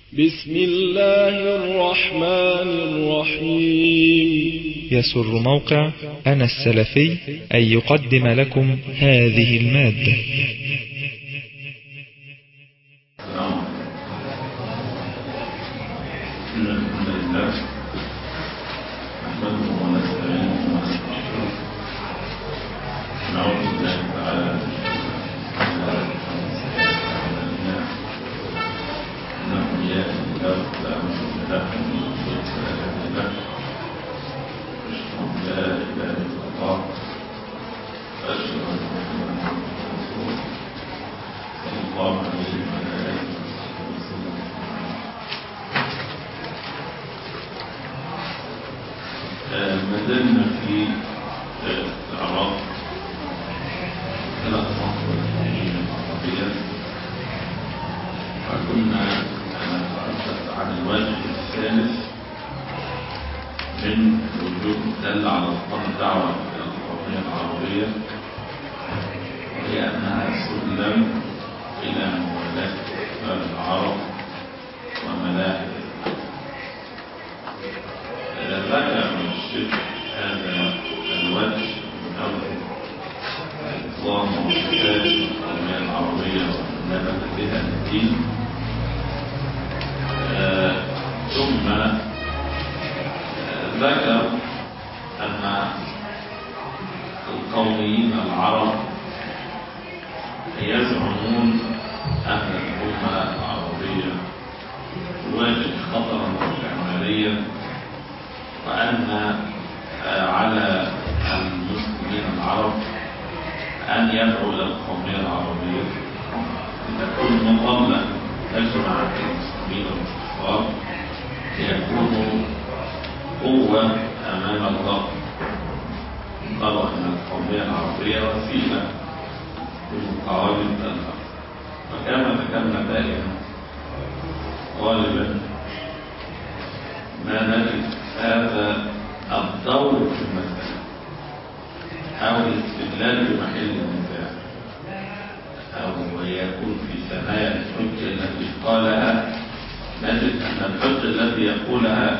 بسم الله الرحمن الرحيم يسر موقع أنا السلفي أن يقدم لكم هذه المادة إن الحمد لله نحمده ونستعينه ونستغفره ونعوذ بالله تعالى من شرور أنفسنا ومن سيئات أعمالنا إنه يهدي الله فلا مضل له ومن يضلل فلا هادي له أشهد أن لا إله إلا الله وأشهد أن محمدا عبده ورسوله صلى الله عليه وعلى آله وصحبه وسلم أجمعين ما زلنا في استعراض ثلاث صفوة العربية وكنا نتحدث عن الواجب الثالث من وجود الدل على أصحاب الدعوة إلى القومية العربية وهي أنها سلم إلى موالاة كفار العرب وملاحق ذكر الشيخ هذا الوجه من أول الإسلام والكتاب القومية العربية ونبت بها الدين آه، ثم آه، ذكر أن القوميين العرب يزعمون أن الأمة العربية تواجه خطرا استعماريا وأن على المسلمين العرب أن يدعوا إلى القومية العربية لتكون مظلة تجمع المسلمين والكفار ليكونوا قوة أمام الغرب قالوا أن القومية العربية وسيلة لمقاومة الغرب وكما ذكرنا دائما غالبا ما نجد هذا الدور في المسألة أو الاستدلال بمحل النزاع أو يكون في ثنايا الحجة التي قالها نجد أن الحجة التي يقولها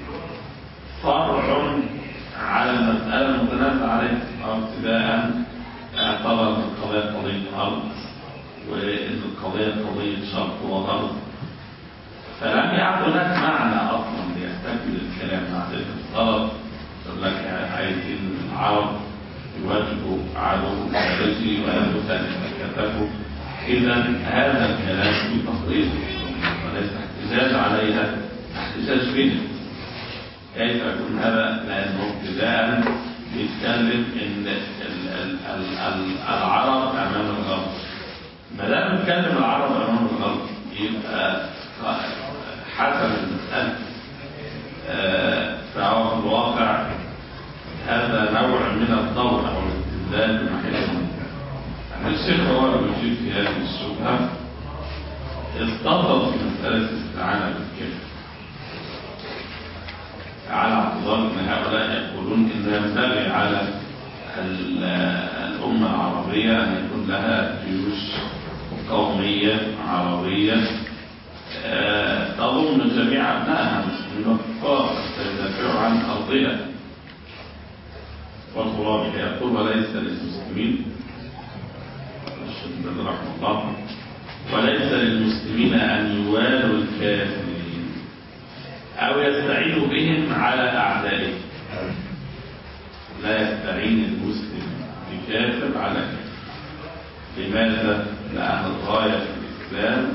فرع على المسألة المتنازع عليها أو ابتداء اعتبر أن القضية قضية أرض وأن القضية قضية شرط وغرض فلم يعد هناك معنى اصلا ليستكمل الكلام مع ذلك الغلط يقول لك عايزين العرب يواجهوا عدو خارجي ويبث مملكته اذا هذا الكلام في تقرير وليس احتجاج عليها احتجاج بنا كيف يكون هذا لانه ابتداء بيتكلم ان ال ال ال ال العرب امام الغرب ما دام نتكلم العرب امام الغرب يبقى حسب المسألة آه، فهو في الواقع هذا نوع من الدور أو الاستدلال بمحل المنكر يعني الشيخ هو اللي بيشير في هذه الشبهة استطل في مسألة الاستعانة بالكفر على اعتبار أن هؤلاء يقولون إن ينبغي على الأمة العربية أن يكون لها جيوش قومية عربية تضم جميع أبنائها مسلمين وكفار تدافعوا عن أرضها وترابها يقول وليس للمسلمين الشيخ رحمه الله وليس للمسلمين أن يوالوا الكافرين أو يستعينوا بهم على أعدائهم لا يستعين المسلم بكافر على كافر لماذا؟ لأن الغاية في الإسلام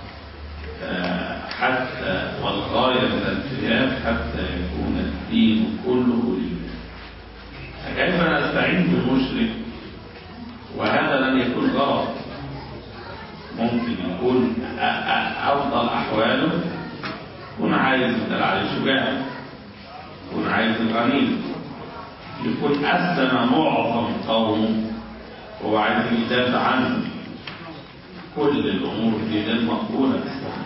حتى والغاية من الجهاد حتى يكون الدين كله لله فكيف نستعين بمشرك وهذا لن يكون غلط ممكن يكون أفضل أحواله يكون عايز يدل عليه شجاع يكون عايز الغنيم يكون أسلم معظم قومه وهو عايز يدافع عنه كل الأمور دي غير مقبولة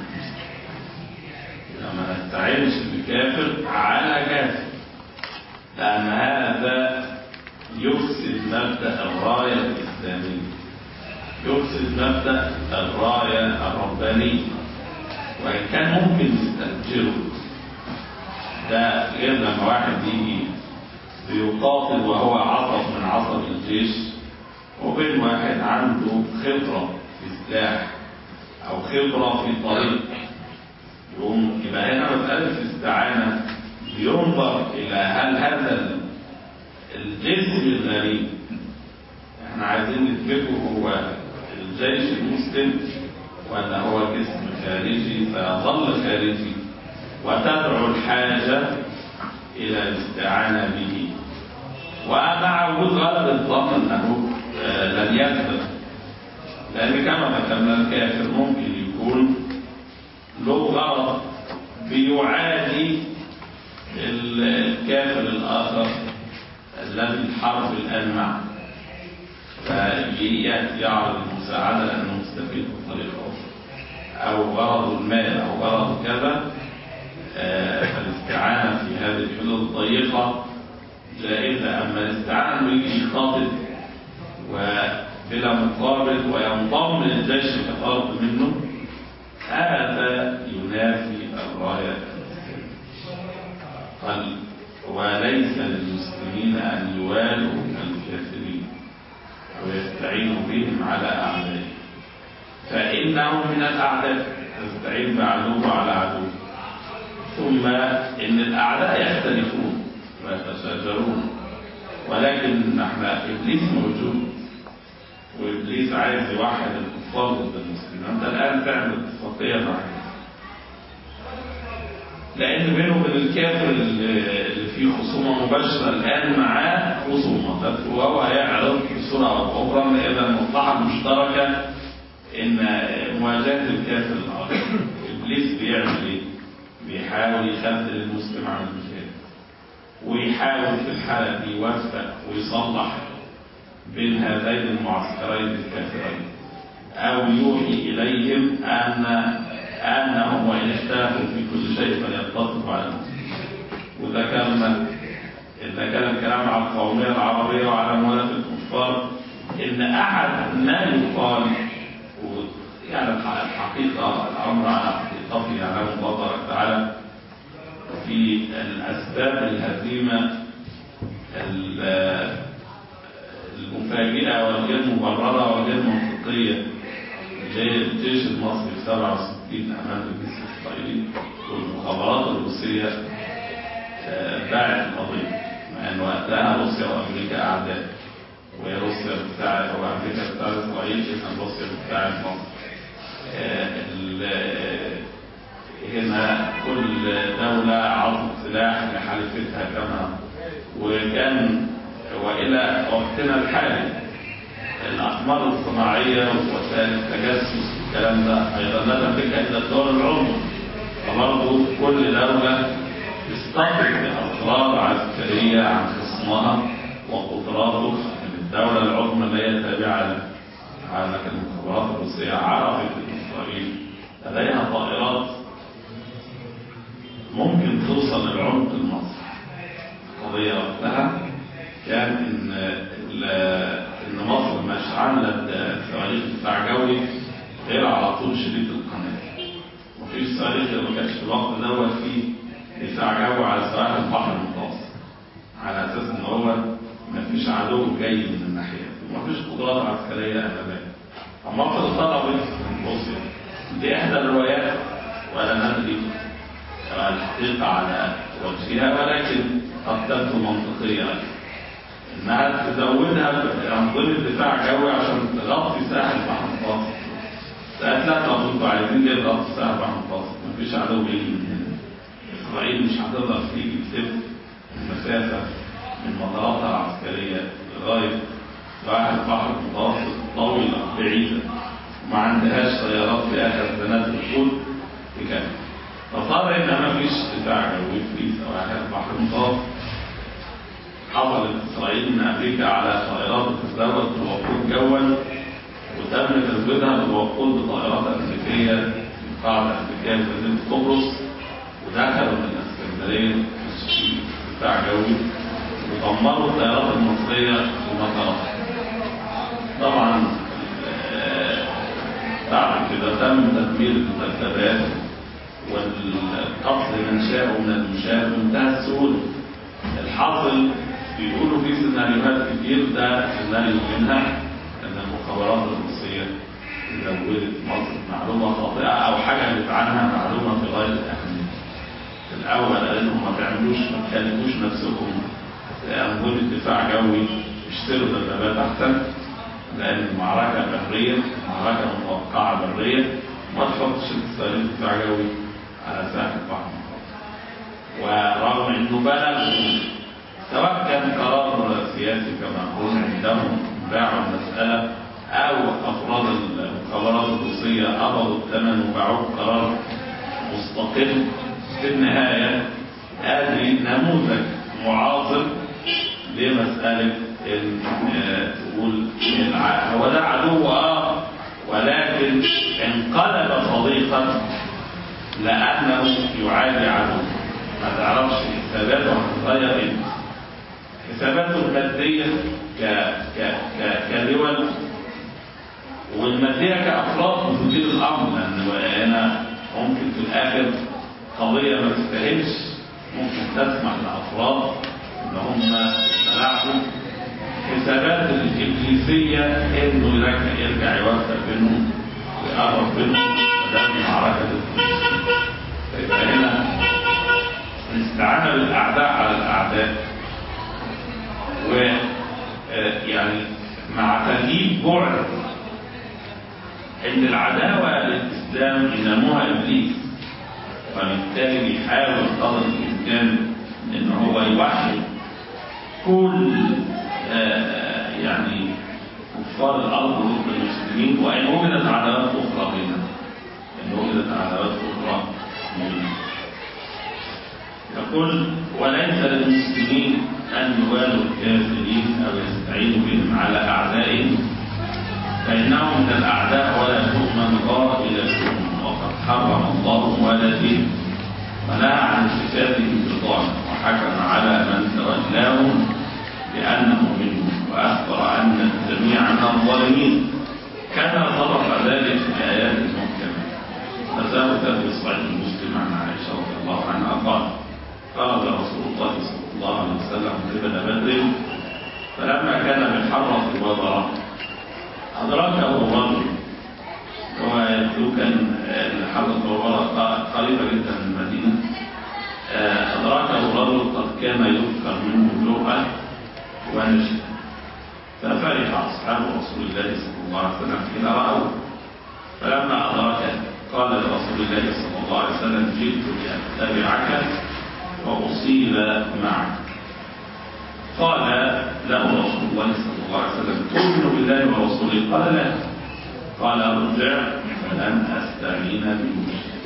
ما نستعينش بكافر على كافر لأن هذا يفسد مبدأ الراية الإسلامية يفسد مبدأ الراية الربانية وإن كان ممكن يستأجره ده غير لما واحد يجي بيقاتل وهو عصب من عصب الجيش وبين واحد عنده خبرة في سلاح أو خبرة في طريق يقوم يبقى هنا مسألة الاستعانة بينظر إلى هل هذا الجسم الغريب احنا عايزين نثبته هو الجيش المسلم ولا هو جسم خارجي فيظل خارجي وتدعو الحاجة إلى الاستعانة به ومع وجود غلب الظن أنه لن يثبت لأن كما ذكرنا الكافر ممكن يكون له غرض بيعادي الكافر الآخر الذي الحرب الآن معه فيأتي يعرض المساعدة لأنه مستفيد بطريقة أخرى أو غرض المال أو غرض كذا فالاستعانة في هذه الحدود الضيقة جائزة أما الاستعانة يجي يخاطب وبلا مقابل وينضم للجيش كطرف منه هذا ينافي الراية قال وليس للمسلمين أن يوالوا الكافرين ويستعينوا بهم على أعدائهم فإنهم من الأعداء تستعين بعدو على عدو ثم إن الأعداء يختلفون ويتشاجرون ولكن احنا إبليس موجود وإبليس عايز يوحد الكفار ضد المسلمين أنت الآن تعمل اتفاقية مع لأن بينه وبين الكافر اللي فيه خصومة مباشرة الآن معاه خصومة وهو هيعرض بصورة أو أخرى إن إذا المصلحة المشتركة إن مواجهة الكافر الآخر إبليس بيعمل إيه؟ بيحاول يخذل المسلم عن الجهاد ويحاول في الحالة دي يوفق ويصلح بين هذين المعسكرين الكافرين أو يوحي إليهم أن أنهم وإن اختلفوا في كل شيء فليتفقوا على المسلمين وذكرنا إذا كان الكلام على القومية العربية وعلى موالاة الكفار إن أحد ما يقال يعني الحقيقة الأمر على حقيقته يعلم الله تبارك وتعالى في الأسباب الهزيمة المفاجئة والغير مبررة والغير منطقية زي الجيش المصري في 67 أمام الجيش الإسرائيلي والمخابرات الروسية باعت القضية مع أن وقتها روسيا وأمريكا أعداء وهي روسيا بتاعت أو أمريكا بتاعت إسرائيل كان روسيا بتاعت مصر هنا كل دولة عرضت سلاح لحليفتها كما وكان وإلى وقتنا الحالي الأقمار الصناعية ووسائل التجسس والكلام ده أيضا لا تملك إلا الدول العظمى فبرضه كل دولة تستطيع بأسرار عسكرية عن خصمها وقدراته من الدولة العظمى اللي هي تابعة لها لكن المخابرات الروسية عرفت ان إسرائيل لديها طائرات ممكن توصل للعمق المصري القضية وقتها كان إن إن مصر مش عاملة صواريخ دفاع جوي غير على طول شريط القناة مفيش صواريخ ما كانش في الوقت دوت فيه دفاع جوي على سواحل البحر المتوسط على أساس إن هو مفيش عدو جاي من الناحية مفيش قدرات عسكرية أمامية أما مصر طلبت من روسيا دي إحدى الروايات ولا ندري الحقيقة على وجهها ولكن قد تبدو منطقية إنها تزودها بأنظمة دفاع جوي عشان تغطي ساحل البحر المتوسط. سألت لا طب انتوا عايزين ليه تغطي ساحل البحر المتوسط؟ مفيش عدو جاي من هنا. إسرائيل مش هتقدر تيجي تلف المسافة من مطاراتها العسكرية لغاية ساحل البحر المتوسط طويلة بعيدة وما عندهاش طيارات في آخر سنوات الوصول تكمل. فصار إن ما فيش دفاع جوي في سواحل البحر المتوسط. حصلت إسرائيل من أمريكا على طائرات تتزود بالوقود جوا وتم تزويدها بالوقود بطائرات أمريكية في قاعدة أمريكية في مدينة قبرص ودخلوا من الإسكندرية في دفاع جوي ودمروا الطيارات المصرية في مطارات طبعا بعد كده تم تدمير المرتبات والقصر من شاء من المشاة منتهى السهولة الحاصل بيقولوا في سيناريوهات كتير ده سيناريو منها ان المخابرات الروسية زودت مصر معلومة خاطئة او حاجة عنها معلومة في غاية الأهمية في الأول قال لهم ما تعملوش ما تكلموش نفسكم أنظمة دفاع جوي اشتروا دبابات أحسن لأن المعركة برية معركة متوقعة برية ما تحطش انتصارات دفاع جوي على ساحة البحر ورغم انه بلغ سواء كان قرار سياسي كما قلنا عندهم باعوا المسألة أو أفراد المخابرات الروسية قبضوا الثمن وباعوه قرار مستقل في النهاية هذه نموذج معاصر لمسألة إن تقول هو ده عدو اه ولكن انقلب صديقا لأنه يعادي عدو ما تعرفش حساباته هتتغير امتى حساباته المادية ك ك ك كدول والمادية كأفراد بتدير الأمر لأن هنا ممكن في الآخر قضية ما تستاهلش ممكن تسمح لأفراد إن هم يتلاعبوا حسابات الإبليسية إنه يرجع يرجع يوفق بينهم ويقرب بينهم وده معركة الفلوس فيبقى هنا الاستعانة بالأعداء على الأعداء و يعني مع تغييب بعد ان العداوة للإسلام يناموها إبليس وبالتالي بيحاول قدر الإمكان إن هو يوحد كل آه يعني كفار الأرض ضد المسلمين وإن وجدت عداوات أخرى بينهم إن وجدت عداوات أخرى بينهم يقول وليس للمسلمين أن يوالوا الكافرين أو يستعينوا بهم على أعدائهم فإنهم من الأعداء ولا تؤمن غائلتهم وقد حرم الله ولدهم ونهى عن صفاتهم بطانة وحكم على من تولاهم بأنه منهم وأخبر أن الجميع من الظالمين كما صرف ذلك في آيات محكمة فثبت في صحيح مسلم عن عائشة رضي الله عنها قال خرج رسول الله صلى الله عليه وسلم قبل بدر فلما كان بحرة الوبرة أدركه الرجل هو يبدو كان حرة الوبرة قريبة جدا من المدينة أدركه الرجل قد كان يذكر منه اللغة ونشد ففرح أصحاب رسول الله صلى الله عليه وسلم حين رأوه فلما أدركه قال لرسول الله صلى الله عليه وسلم جئت لأتبعك وأصيب معك قال له رسول الله صلى الله عليه وسلم تؤمن بالله ورسوله قال لا قال ارجع فلن أستعين بمشرك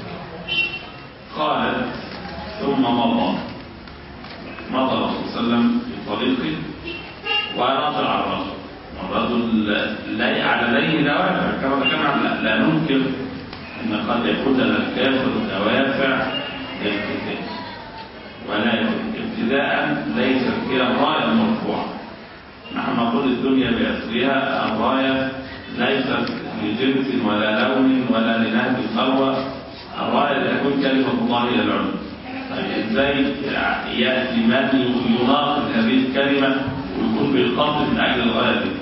قالت ثم مضى مضى الرسول صلى الله عليه وسلم في طريقه ورجع الرجل والرجل لا على لديه دوافع كما ذكرنا لا, لا ننكر ان قد يكون للكافر دوافع للقتال ولكن ابتداء ليست هي الرايه المرفوعه نحن نقول الدنيا بأسرها الرايه ليست لجنس ولا لون ولا لنهج الثروه الرايه تكون كلمه الله الى العلو طيب ازاي ياتي من يناقض هذه الكلمه ويكون بيقاتل من اجل الغايه دي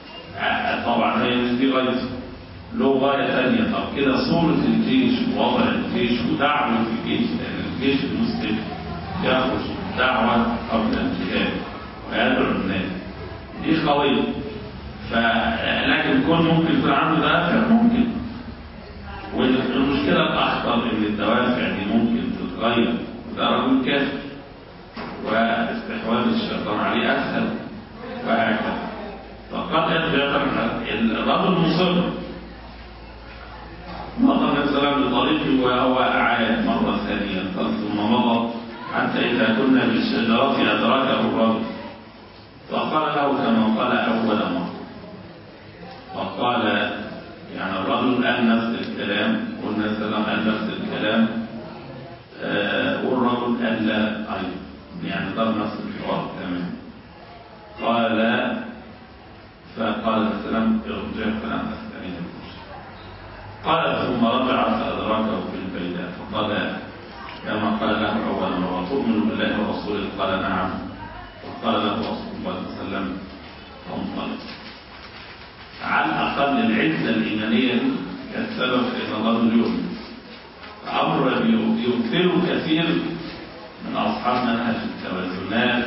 طبعا هي مش دي غايته له غايه ثانيه طب كده صوره الجيش ووضع الجيش ودعوه الجيش لان الجيش المسلم يخرج دعوه قبل الجهاد ويدعو الناس دي قويه ف لكن كون ممكن يكون عنده دوافع ممكن والمشكله الاخطر ان الدوافع دي ممكن تتغير وده رجل كافر واستحواذ الشيطان عليه اسهل وهكذا فقد يرجع الرجل مصر مضى النبي صلى الله عليه وسلم بطريقه وهو عاد مرة ثانية ثم مضى حتى إذا كنا بالشجرة أدركه الرجل فقال له كما قال أول مرة فقال يعني الرجل قال نفس الكلام والنبي صلى الله عليه وسلم قال نفس الكلام آه والرجل قال لا أيضا يعني ضرب نفس الحوار تماما قال فقال السلام ارجع فلم استعين بالمشرك قال ثم رجع فادركه في البيداء قال كما قال له أولا وتؤمن بالله ورسوله قال نعم وقال له رسول الله صلى الله عليه وسلم فانطلق على الأقل العزة الإيمانية دي كانت سبب في أن الرجل يؤمن أمر يغفر كثير من أصحاب منهج التوازنات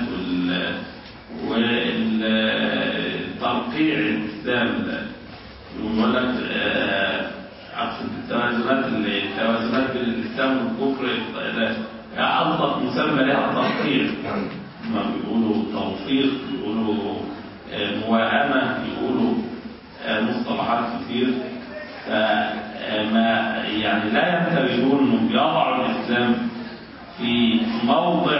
وال والترقيع الإسلام ده يقول لك أقصد التوازنات التوازنات بين الإسلام والكفر أصدق مسمى لها ترقيع ما بيقولوا توفيق بيقولوا موائمة بيقولوا مصطلحات كتير فما يعني لا ينتبهون انهم بيضعوا الاسلام في موضع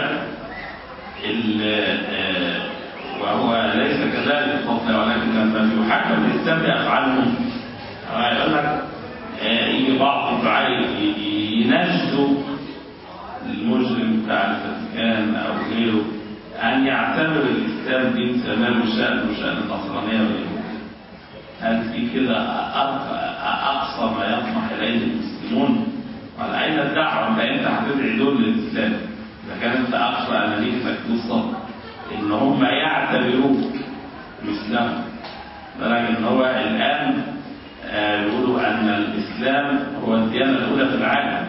وهو ليس كذلك الفضل ولكن لما يحكم الاسلام بافعالهم يقول لك يجي بعض الدعاء يناشدوا المجرم بتاع الفاتيكان او غيره ان يعتبر الاسلام دين سماه وشان وشان النصرانيه واليهود هل في كده اقصى ما يطمح اليه المسلمون على اين الدعوه انت انت هتدعي دول للاسلام اذا كان انت اقصى امانيك انك توصل ان هم يعتبروك مسلم لدرجه ان هو الان آه يقولوا ان الاسلام هو الديانه الاولى في العالم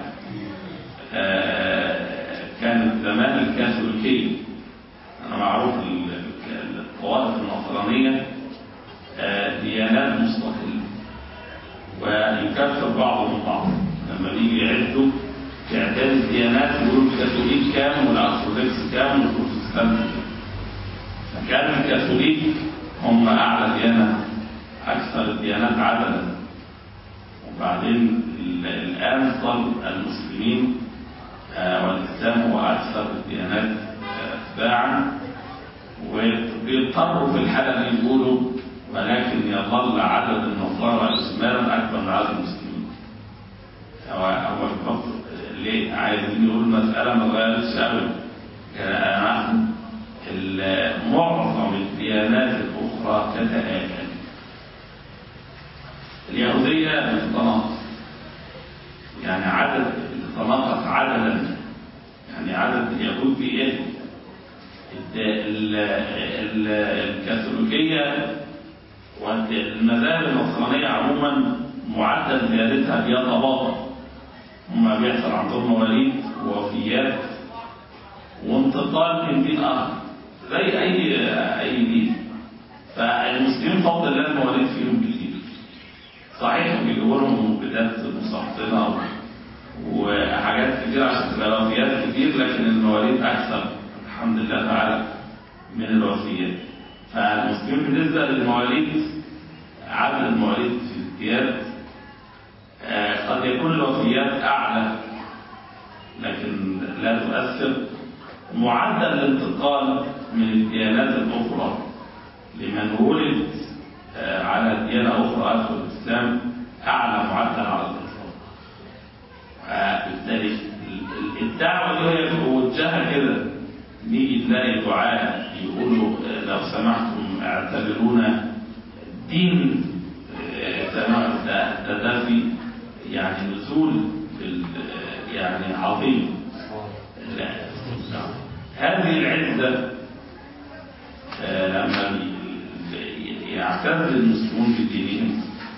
آه كانت زمان الكاثوليكيه انا معروف الطوائف النصرانيه آه ديانات مستقله ويكفر بعضهم بعض لما بيجي يعدوا في اعداد الديانات يقولوا الكاثوليك كام والارثوذكس كام والبروتستانت كام فكان الكاثوليك هم اعلى ديانه اكثر الديانات عددا وبعدين الان صار المسلمين آه والاسلام هو اكثر الديانات اتباعا وبيضطروا في الحاله دي يقولوا ولكن يظل عدد النصارى اسلاما اكبر من عدد المسلمين. هو هو ليه عايزين يقولوا المساله ما اتغيرتش ابدا. نحن معظم الديانات الاخرى تتآكل. اليهوديه بتتناقص. يعني عدد بتتناقص عددا. يعني عدد اليهود بيقل. الكاثوليكيه والمذاهب النصرانية عموما معدل زيادتها بيتباطأ هما بيحصل عندهم مواليد ووفيات وانتقال من دين آخر زي أي أي دين فالمسلمين فضل الله المواليد فيهم كتير صحيح بيجيبوا لهم مبيدات مسرطنة وحاجات كتير عشان تبقى الوفيات كتير لكن المواليد أكثر الحمد لله تعالى من الوفيات فالمسلمين بالنسبة للمواليد عدد المواليد في الديانة قد يكون الوفيات أعلى لكن لا تؤثر معدل الانتقال من الديانات الأخرى لمن ولد على ديانة أخرى أدخل الإسلام أعلى معدل على الإطلاق بالتالي الدعوة دي هي موجهة كده نيجي نلاقي دعاء يقولوا لو سمحتم اعتبرونا دين تدافي يعني نزول يعني عظيم هذه العزة لما يعتز المسلمون بدينهم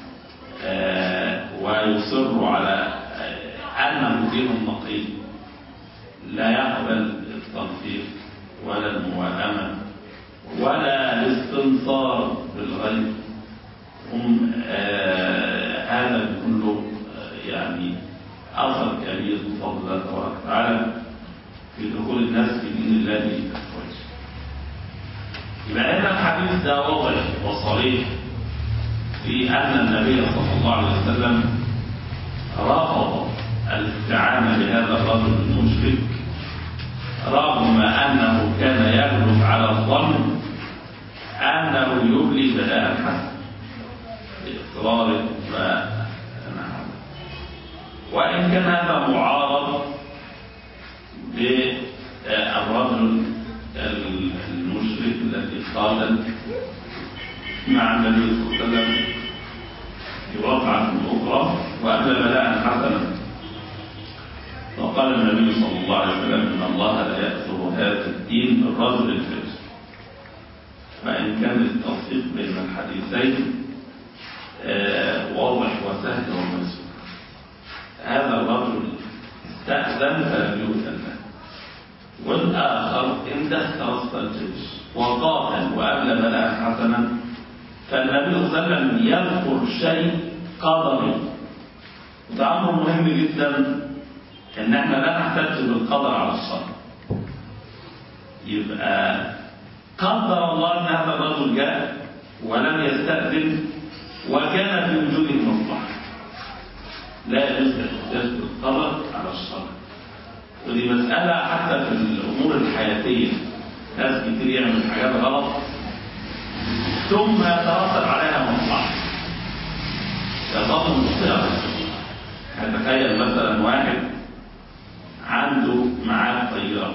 ويصروا على أنه دين نقي لا يقبل التنفيذ ولا الموائمة ولا الاستنصار بالغيب هم آه هذا كله آه يعني أثر كبير بفضل الله تبارك وتعالى في دخول الناس في دين الله بأفواج يبقى هنا الحديث ده واضح وصريح في أن النبي صلى الله عليه وسلم رفض الاستعانة بهذا الرجل المشرك رغم أنه كان يغلب على الظن أنه يبلي بلاء حسن بإصراره وإن كان هذا معارض بالرجل المشرك الذي قاتل مع النبي صلى الله عليه وسلم في وقعة أخرى وأبلى بلاء حسنا النبي صلى الله عليه وسلم ان الله لا ياثر هذا الدين بالرجل الفجر فان كان التوفيق بين الحديثين آه، واضح وسهل ومسهول هذا الرجل استأذن فلم يؤذن له والآخر إن دخل الجيش وقاتل وأبلى بلاء حسنا فالنبي صلى الله عليه وسلم يذكر شيء قدري وده أمر مهم جدا إن احنا لا نحتج بالقدر على الشر يبقى قدر الله أن هذا الرجل جاء ولم يستأذن وكان في وجوده مصلحة لا يجوز الاحتجاج بالقدر على الشر ودي مسألة حتى في الأمور الحياتية ناس كتير يعمل حاجات غلط ثم يترتب عليها مصلحة يظل مخطئا تخيل مثلا واحد عنده ميعاد طيارة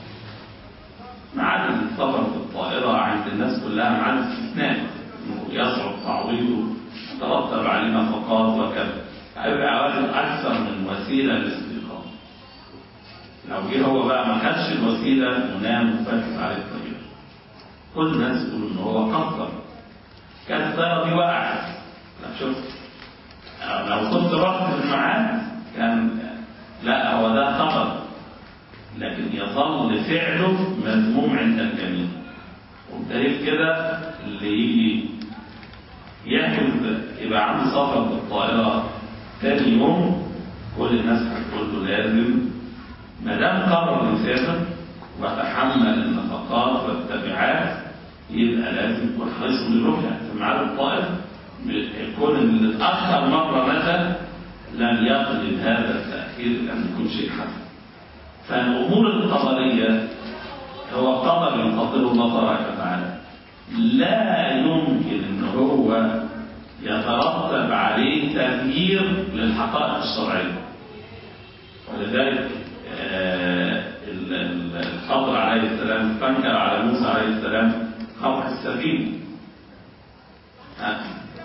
ميعاد السفر في الطائرة عند الناس كلها ميعاد استثناء يصعب تعويضه ترتب عليه نفقات وكذا هيبقى واجب أكثر من وسيلة للاستيقاظ لو جه هو بقى ما خدش الوسيلة ونام وفاتت عليه الطريق كل الناس يقولوا إن هو قصر كانت الطيارة دي وقعت لا شفت لو كنت رحت في الميعاد كان لا هو ده خطر لكن يظل فعله مذموم عند الجميع والدليل كده اللي يجي يحجز يبقى عنده سفر بالطائرة تاني يوم كل الناس هتقول له لازم ما دام قرر يسافر وتحمل النفقات والتبعات يبقى لازم يكون حريص انه يروح في ميعاد الطائرة يكون اللي اتأخر مرة مثلا لم يقلب هذا التأخير لم يكون شيء حسن فالأمور القدرية هو قدر يقدره الله تبارك وتعالى لا يمكن ان هو يترتب عليه تغيير للحقائق الشرعيه ولذلك آه، ال- ال- الخضر عليه السلام استنكر على موسى عليه السلام خطح السفينه ها؟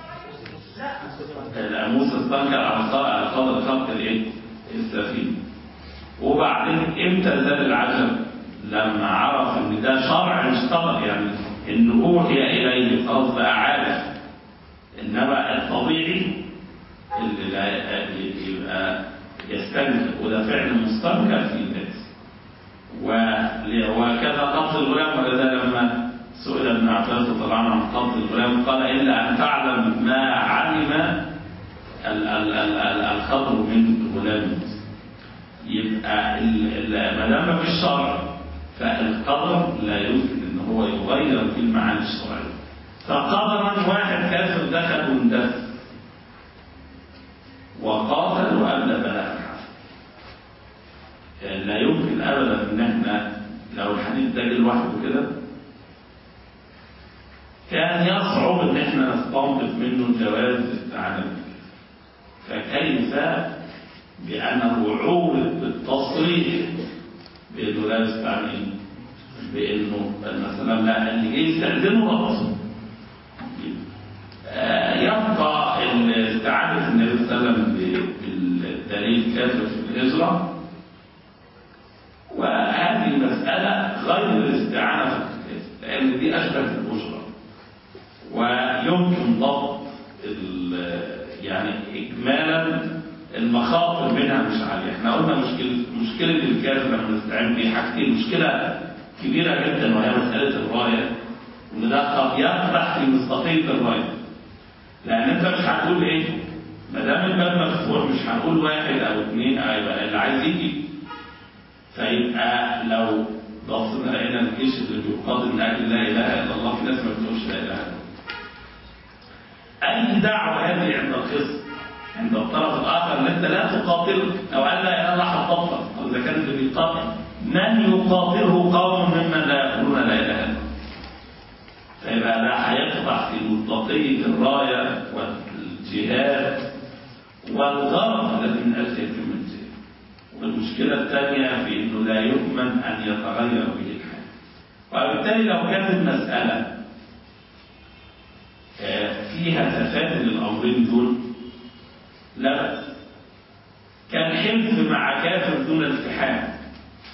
لا، موسى استنكر على الخ- على الخضر خط الايه؟ السفينه وبعدين امتى زاد العجب لما عرف ان ده شرع مش قدر يعني ان اوحي اليه خلاص بقى عارف انما الطبيعي اللي لا يبقى يستنكر وده فعل مستنكر في الناس ول- وكذا قتل الغلام ولذا لما سئل ابن عباس طبعا عن قتل الغلام قال الا ان تعلم ما علم ال- ال- ال- ال- الخضر من غلام موسى يبقى ال- ال- ما دام في الشرع فالقدر لا يمكن ان هو يغير في المعاني الشرعيه فقدرا واحد كافر دخل واندس وقاتل وابلى بلاء الحسن لا يمكن ابدا ان احنا لو الحديث ده جه لوحده كده كان يصعب ان احنا نستنبط منه جواز الاستعانه بالله فكيف بأنه عورض بالتصريح بأنه لا يستعين بأنه مثلا لا اللي جاي يستأذنه رقصه آه، يبقى استعانة النبي صلى الله عليه وسلم بالدليل كافر في الهجرة وهذه مسألة غير الاستعانة في القتال لأن دي أشبه بالأجرة ويمكن ضبط ال- يعني إجمالا المخاطر منها مش عالية احنا قلنا مشكلة مشكلة الكافر لما نستعين بيه حاجتين مشكلة كبيرة جدا وهي مسألة الراية وان ده قد يقدح في مصداقية الراية لأن أنت مش هتقول إيه؟ ما دام الباب مفتوح مش هنقول واحد أو اثنين أو يبقى اللي عايز يجي فيبقى لو بصينا لقينا الجيش اللي بيقاتل من أجل لا إله إلا الله في ناس ما بتقولش لا إله إلا الله أي دعوة هذه عند الخصم عند الطرف الآخر أن أنت لا تقاتله أو أن لا إله إلا الله هتبطل أو إذا كان اللي بيقاتل من يقاتله قوم ممن لا يقولون لا إله إلا الله فيبقى ده هيقطع في مصداقية الراية والجهاد والغرض الذي من أجله يتم الجهاد والمشكلة الثانية في أنه لا يؤمن أن يتغير به الحال وبالتالي لو كانت المسألة آه، فيها تفادي للأمرين دول لا بأس كان حلف مع كافر دون التحام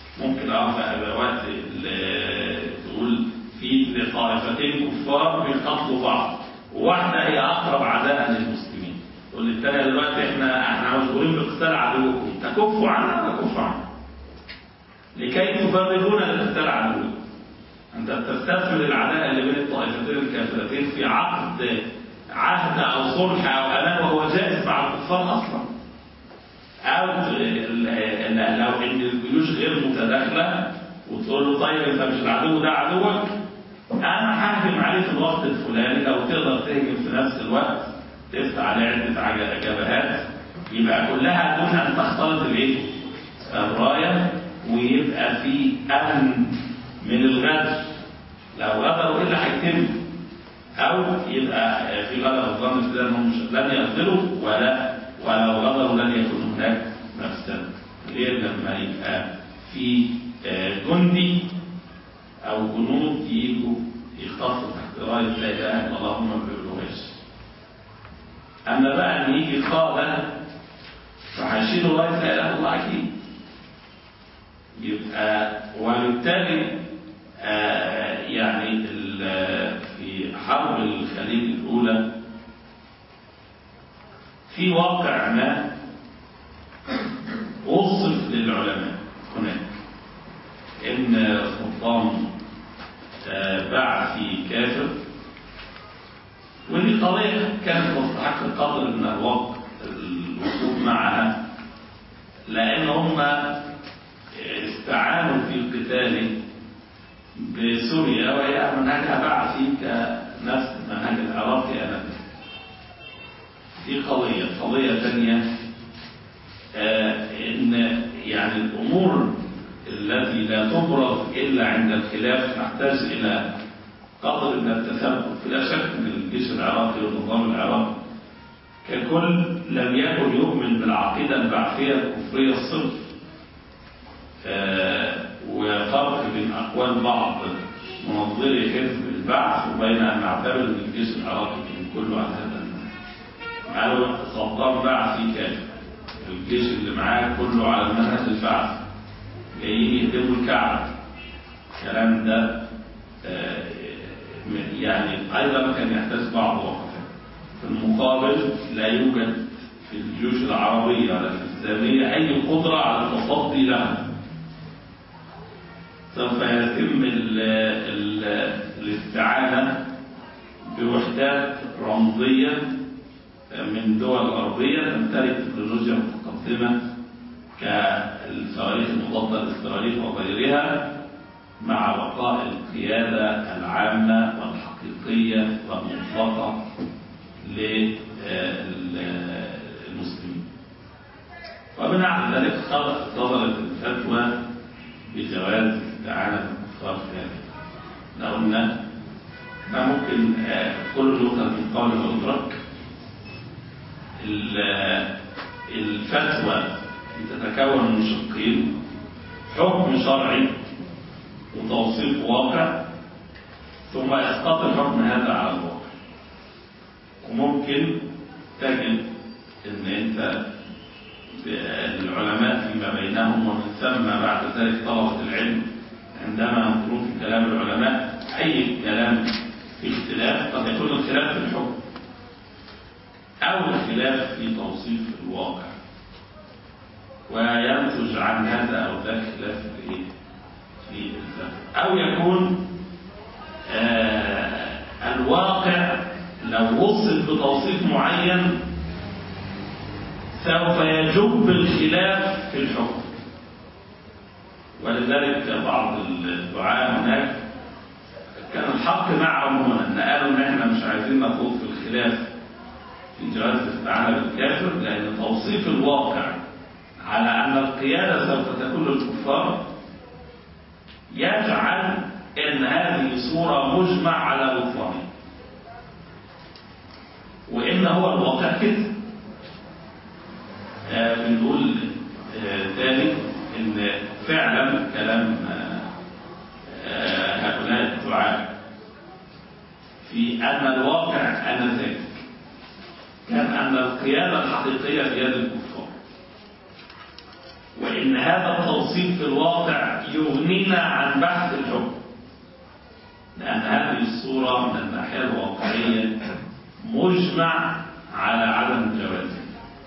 ممكن اه في وقت ال- تقول في طائفتين كفار بيقتلوا بعض وواحده هي اقرب عداء للمسلمين تقول للثانيه دلوقتي احنا احنا مشغولين بقتال عدوكم تكفوا عنا وتكفوا عنا لكي تفرغون لقتال عدوكم انت تستثمر العداء اللي بين الطائفتين الكافرتين في عقد عهد او صلح او امان وهو جائز مع الكفار اصلا او ال- ال- لو ان الجيوش غير متداخله وتقول له طيب انت مش العدو ده عدوك انا ههجم عليه في الوقت الفلاني لو تقدر تهجم في نفس الوقت تفتح عليه عده عج- جبهات يبقى كلها دون ان تختلط الايه؟ الرايه ويبقى في امن من الغدر لو غدروا ايه اللي هيتم او يبقى في غدر الظن في ده انهم مش- لن يغدروا ولا ولو غدروا لن يكون هناك مفسده غير لما يبقى في آه، جندي او جنود يجوا يختصوا تحت رايه لا اله الا الله هم ما بيقولوهاش اما بقى ان يجي قاده فهيشيلوا رايه لا اله الا الله اكيد يبقى وبالتالي آه، يعني ال- في حرب الخليج الأولى في واقع ما وصف للعلماء هناك إن سلطان آه، باع في كافر ودي قضية كانت تستحق قدر من الوقت الوقوف معها لأن هم استعانوا في القتال بسوريا وهي منهجها بعثي كنفس المنهج العراقي انذاك. دي قضية، قضية ثانية آه ان يعني الامور التي لا تبرز الا عند الخلاف تحتاج الى قدر من التثبت، فلا شك ان الجيش العراقي والنظام العراقي ككل لم يكن يؤمن بالعقيدة البعثية الكفرية الصرف آه، وفرق بين أقوال بعض منظري حزب البعث وبين أن نعتبر أن الجيش العراقي كان كله على هذا المنهج. قالوا صدام بعثي كافر الجيش اللي معاه كله على المنهج البعث جايين يهدموا الكعبة الكلام ده آه، يعني أيضا كان يحتاج بعض وقفات في المقابل لا يوجد في الجيوش العربية ولا الإسلامية أي قدرة على التصدي لها سوف يتم ال ال الاستعانة بوحدات رمزية من دول غربية تمتلك تكنولوجيا متقدمة كالصواريخ المضادة للصواريخ وغيرها مع بقاء القيادة العامة والحقيقية والمطلقة للمسلمين ومن على ذلك صدرت الفتوى بجواز استعانة الكفار في هذا لو قلنا ما ممكن آه، كل نقطة من قول ويدرك ال- الفتوى تتكون من شقين حكم شرعي وتوصيف واقع ثم يسقط الحكم هذا على الواقع وممكن تجد ان انت العلماء فيما بينهم ومن ثم بعد ذلك طلبة العلم عندما ينظرون في كلام العلماء أي كلام في اختلاف قد يكون الخلاف في الحكم أو الخلاف في توصيف الواقع وينتج عن هذا أو ذاك خلاف في إيه؟ في الفتوى أو يكون آه الواقع لو وصف بتوصيف معين سوف يجب الخلاف في الحكم ولذلك بعض الدعاء هناك كان الحق معهم هنا ان قالوا ان احنا مش عايزين نخوض في الخلاف في جواز الاستعانه بالكافر لان توصيف الواقع على ان القياده سوف تكون للكفار يجعل ان هذه صوره مجمع على بطلانها وان هو الواقع كده آه، بنقول آه، ثاني ان فعلا كلام آه، آه، هؤلاء الدعاء في ان الواقع انذاك كان ان القياده الحقيقيه في يد الكفار وان هذا التوصيف في الواقع يغنينا عن بحث الحكم لأن هذه الصورة من الناحية الواقعية مجمع على عدم جوازها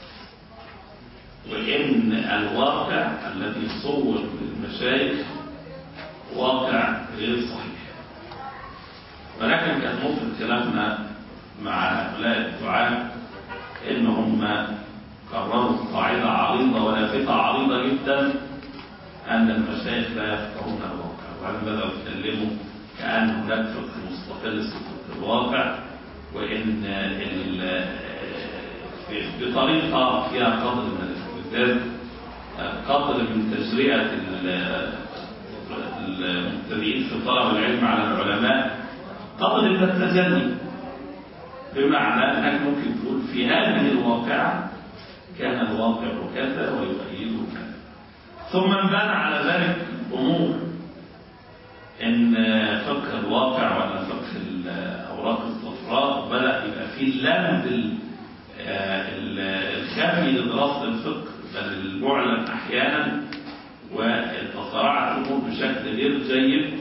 وإن الواقع الذي صور للمشايخ واقع غير صحيح ولكن كان ممكن خلافنا مع هؤلاء الدعاة إن هم قرروا قاعدة عريضة ولافتة عريضة جدا أن المشايخ لا يفقهون الواقع وأن بدأوا يتكلموا كأن هناك فقه مستقل اسمه فقه الواقع وإن ال- في- بطريقة فيها قدر من الاستفزاز قدر من تجرئة ال- المبتدئين في طلب العلم على العلماء قدر من التجني بمعنى أنك ممكن تقول في هذه الواقعة كان الواقع كذا ويؤيده كذا ثم انبنى على ذلك أمور إن فقه الواقع ولا فقه الأوراق الصفراء بدأ يبقى فيه اللمد ال- ال- الخفي لدراسة الفقه بل المعلن أحيانا وتصارعت الأمور بشكل غير جيد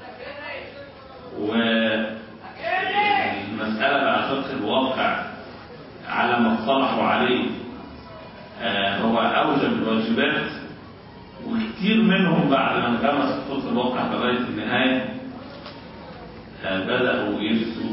والمسألة بقى فقه الواقع على ما اصطلحوا عليه آه، هو أوجب الواجبات وكثير منهم بعد ما انغمس في فقه الواقع لغاية النهاية آه، بدأوا يفتوا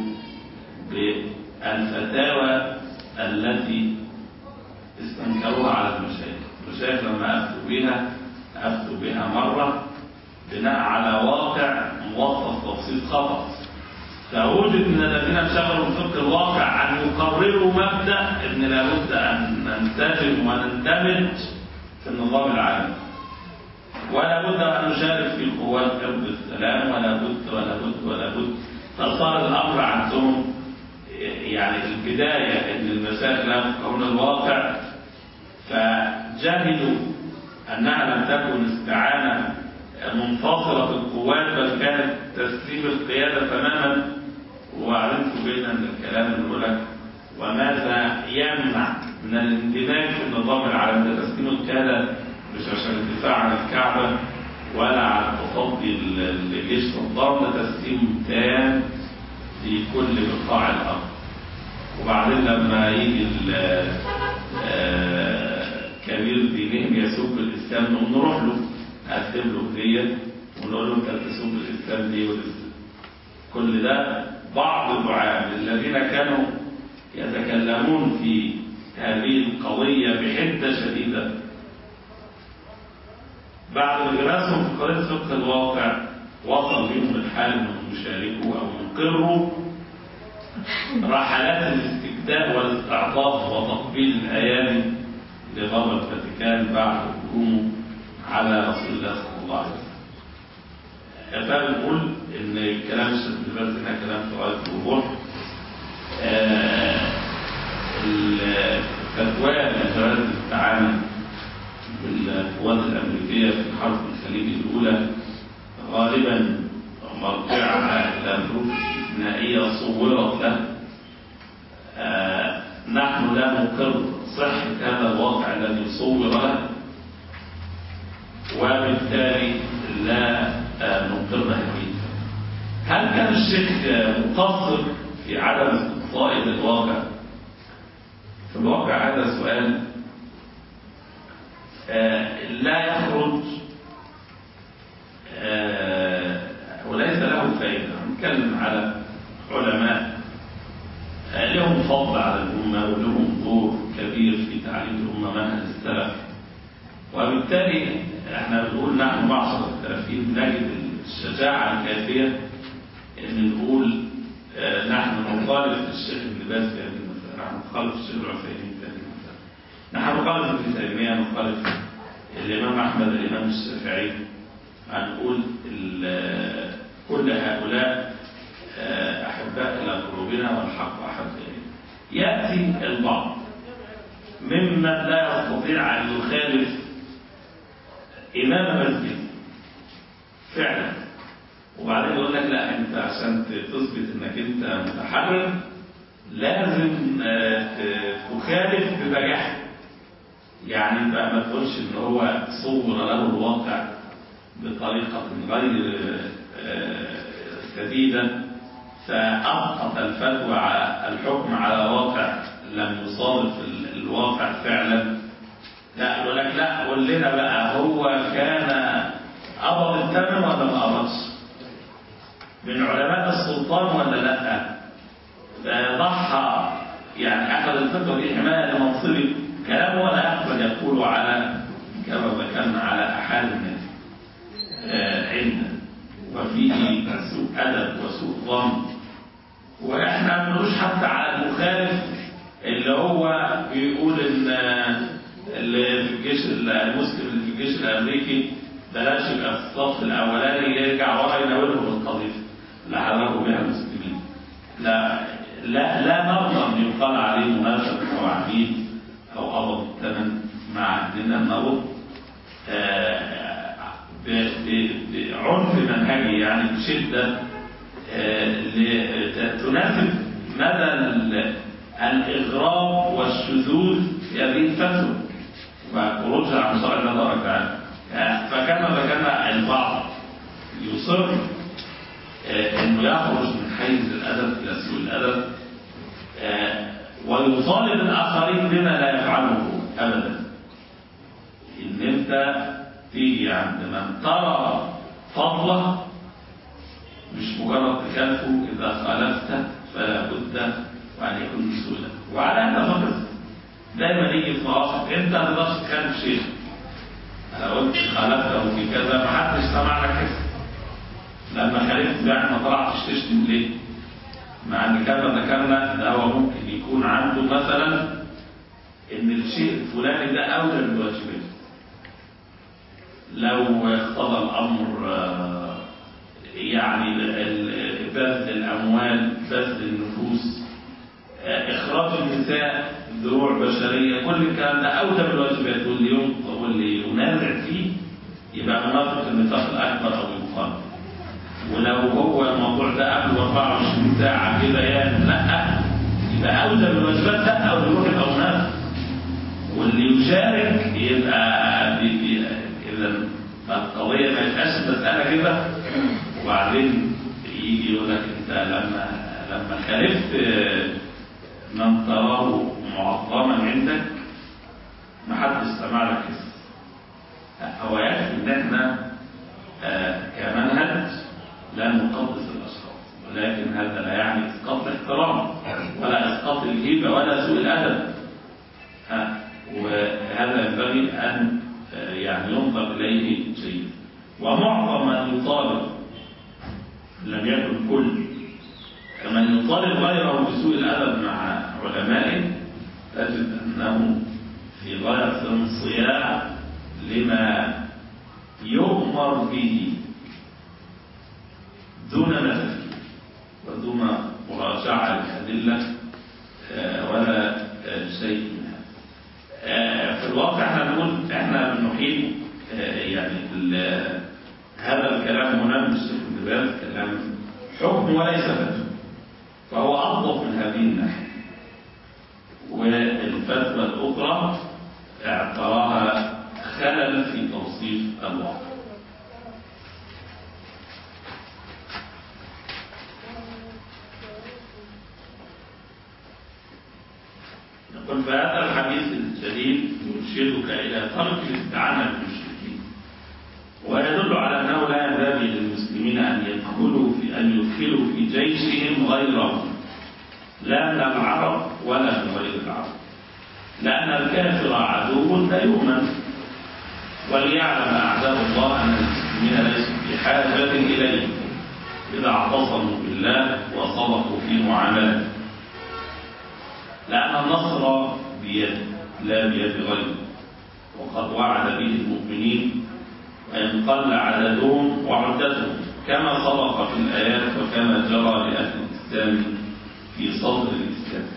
بالفتاوى التي استنكروها على المشايخ المشايخ لما أفتوا بها أفتوا بها مرة بناء على واقع موصف تفصيل خطأ فوجد من الذين انشغلوا بفقه الواقع أن يقرروا مبدأ أن لابد أن ننسجم ونندمج في النظام العالمي ولا بد أن نشارك في قوات حفظ السلام ولا بد ولا بد ولا بد فصار الأمر عندهم يعني البداية أن المشايخ لا يفقهون الواقع فجهلوا أنها لم تكن استعانة منفصلة القوات بل كانت تسليم القيادة تماما وبعدين فوجئنا من الكلام اللي يقول لك وماذا يمنع من الاندماج في النظام العالمي ده تسليم القيادة مش عشان الدفاع عن الكعبة ولا عن تصدي لجيش صدام ده تسليم تام في كل بقاع الأرض وبعدين لما يجي ال- آه، كبير دينهم يسوق الإسلام نقوم نروح له نقدم له هدية ونقول له أنت بتسوق الإسلام ليه والإسلام كل ده بعض الدعاة الذين كانوا يتكلمون في هذه القضية بحدة شديدة بعد انغماسهم في قضية فقه الواقع وصل بهم الحال انهم يشاركوا او يقروا رحلات الاستبداء والاستعطاف وتقبيل الايادي لبابا الفاتيكان بعد هجومه على رسول الله صلى الله عليه وسلم. فبنقول ان كلام الشيخ بن باز هنا كلام في غايه الوضوح. آه، الفتوى بجواز التعامل بالقوات الأمريكية في حرب الخليج الأولى غالبا مرجعها إلى ظروف استثنائية صورت له آه، نحن لا نقر صحة هذا الواقع الذي صور له وبالتالي لا آه، نقر هذه هل كان الشيخ آه، مقصر في عدم استقصائه للواقع؟ في الواقع هذا سؤال آه، لا يخرج آه، وليس له فائدة نتكلم على علماء آه، لهم فضل على الأمة ولهم دور كبير في تعليم الأمة منهج السلف وبالتالي احنا بنقول نحن معشر السلفيين نجد الشجاعة الكافية ان نقول آه، نحن نخالف الشيخ ابن باز في هذه المسألة نحن نخالف الشيخ العثيمين في هذه المسألة نحن نخالف ابن تيمية نخالف الإمام أحمد الإمام الشافعي هنقول ال- كل هؤلاء آه، أحباء إلى قلوبنا والحق أحب إلينا يأتي البعض ممن لا يستطيع أن يخالف إمام مسجد فعلا وبعدين يقول لك لا أنت عشان تثبت أنك أنت متحرر لازم آه، ت- تخالف ببجاحة يعني بقى ما تقولش ان هو صور له الواقع بطريقة غير سديدة فأسقط الفتوى على الحكم على واقع لم يصادف الواقع فعلا لا يقول لك لا قول لنا بقى هو كان قبض الثمن ولا ما قبضش؟ من علماء السلطان ولا لا؟ ضحى يعني أخذ الفتوى دي حماية لمنصبه كلامه ولا يقبل يقول على كما ذكرنا على أحد الناس عندنا وفيه سوء أدب وسوء ظن وإحنا ما بنقولش حتى على المخالف اللي هو بيقول إن اللي في الجيش المسلم اللي في الجيش الأمريكي بلاش يبقى في الصف الأولاني يرجع ورا يناولهم القذيفة اللي حركوا بها المسلمين لا لا لا نرضى أن يقال عليه منافق أو عبيد أو قبض الثمن مع أننا نرد بعنف منهجي يعني بشدة تناسب مدى الإغراب والشذوذ في هذه الفتوى وخروجها عن شرع الله تبارك وتعالى فكما ذكرنا البعض يصر انه يخرج من حيز الادب الى سوء الادب ويطالب الاخرين بما لا يفعله ابدا ان انت تيجي عند من ترى فضله مش مجرد تكلفه اذا خالفته فلا بد وان يكون بسهوله وعلى هذا فقط دايما يجي في مواقف انت ما تقدرش تخالف شيء انا قلت خالفته في كذا ما حدش سمع لك كذا لما خالفت يعني ما طلعتش تشتم ليه؟ مع ان كما ذكرنا ان هو ممكن يكون عنده مثلا ان الشيء الفلاني ده اولى بالواجبات لو اقتضى الامر يعني بذل الاموال بذل النفوس اخراج النساء دروع بشريه كل الكلام ده اولى بالواجبات واللي واللي ينازع فيه يبقى منافق النفاق الاكبر او يقام ولو هو الموضوع ده قبل 24 ساعه كده يعني لا يبقى اولى بالواجبات لا او يروح يبقى منافق واللي يشارك يبقى اذا القضيه ما يبقاش مساله كده وبعدين يجي يقول لك انت لما لما خالفت من تراه معظما عندك ما حدش سمع لك هو يكفي ان احنا آه كمنهج لا نقدس الاشخاص ولكن هذا لا يعني اسقاط الاحترام ولا اسقاط الهيبه ولا سوء الادب آه وهذا ينبغي ان آه يعني ينظر اليه جيدا ومعظم من يطالب لم يكن كل كمن يطالب غيره بسوء الادب مع علمائه تجد انه في غايه الانصياع لما يؤمر به دون ما تفكير ودون مراجعه للادله ولا شيء من هذا في الواقع احنا بنقول احنا بنحيل يعني هذا الكلام هنا من الشيخ ابن باز كلام حكم وليس فتوى فهو أضبط من هذه الناحية والفتوى الأخرى اعتراها خلل في توصيف الواقع يقول فهذا الحديث الجليل يرشدك إلى ترك الاستعانة بالمشركين ويدل على أنه لا ينبغي للمسلمين أن يدخلوا في أن يدخلوا في جيشهم غيرهم لا من العرب ولا من غير العرب لأن الكافر عدو لا يؤمن وليعلم أعداء الله أن المسلمين ليسوا في حاجة إليه إذا اعتصموا بالله وصدقوا في معاملته لأن النصر بيد لا بيد غيره وقد وعد به المؤمنين وإن قل عددهم وعدتهم كما سبق في الآيات وكما جرى لأهل الإسلام في صدر الإسلام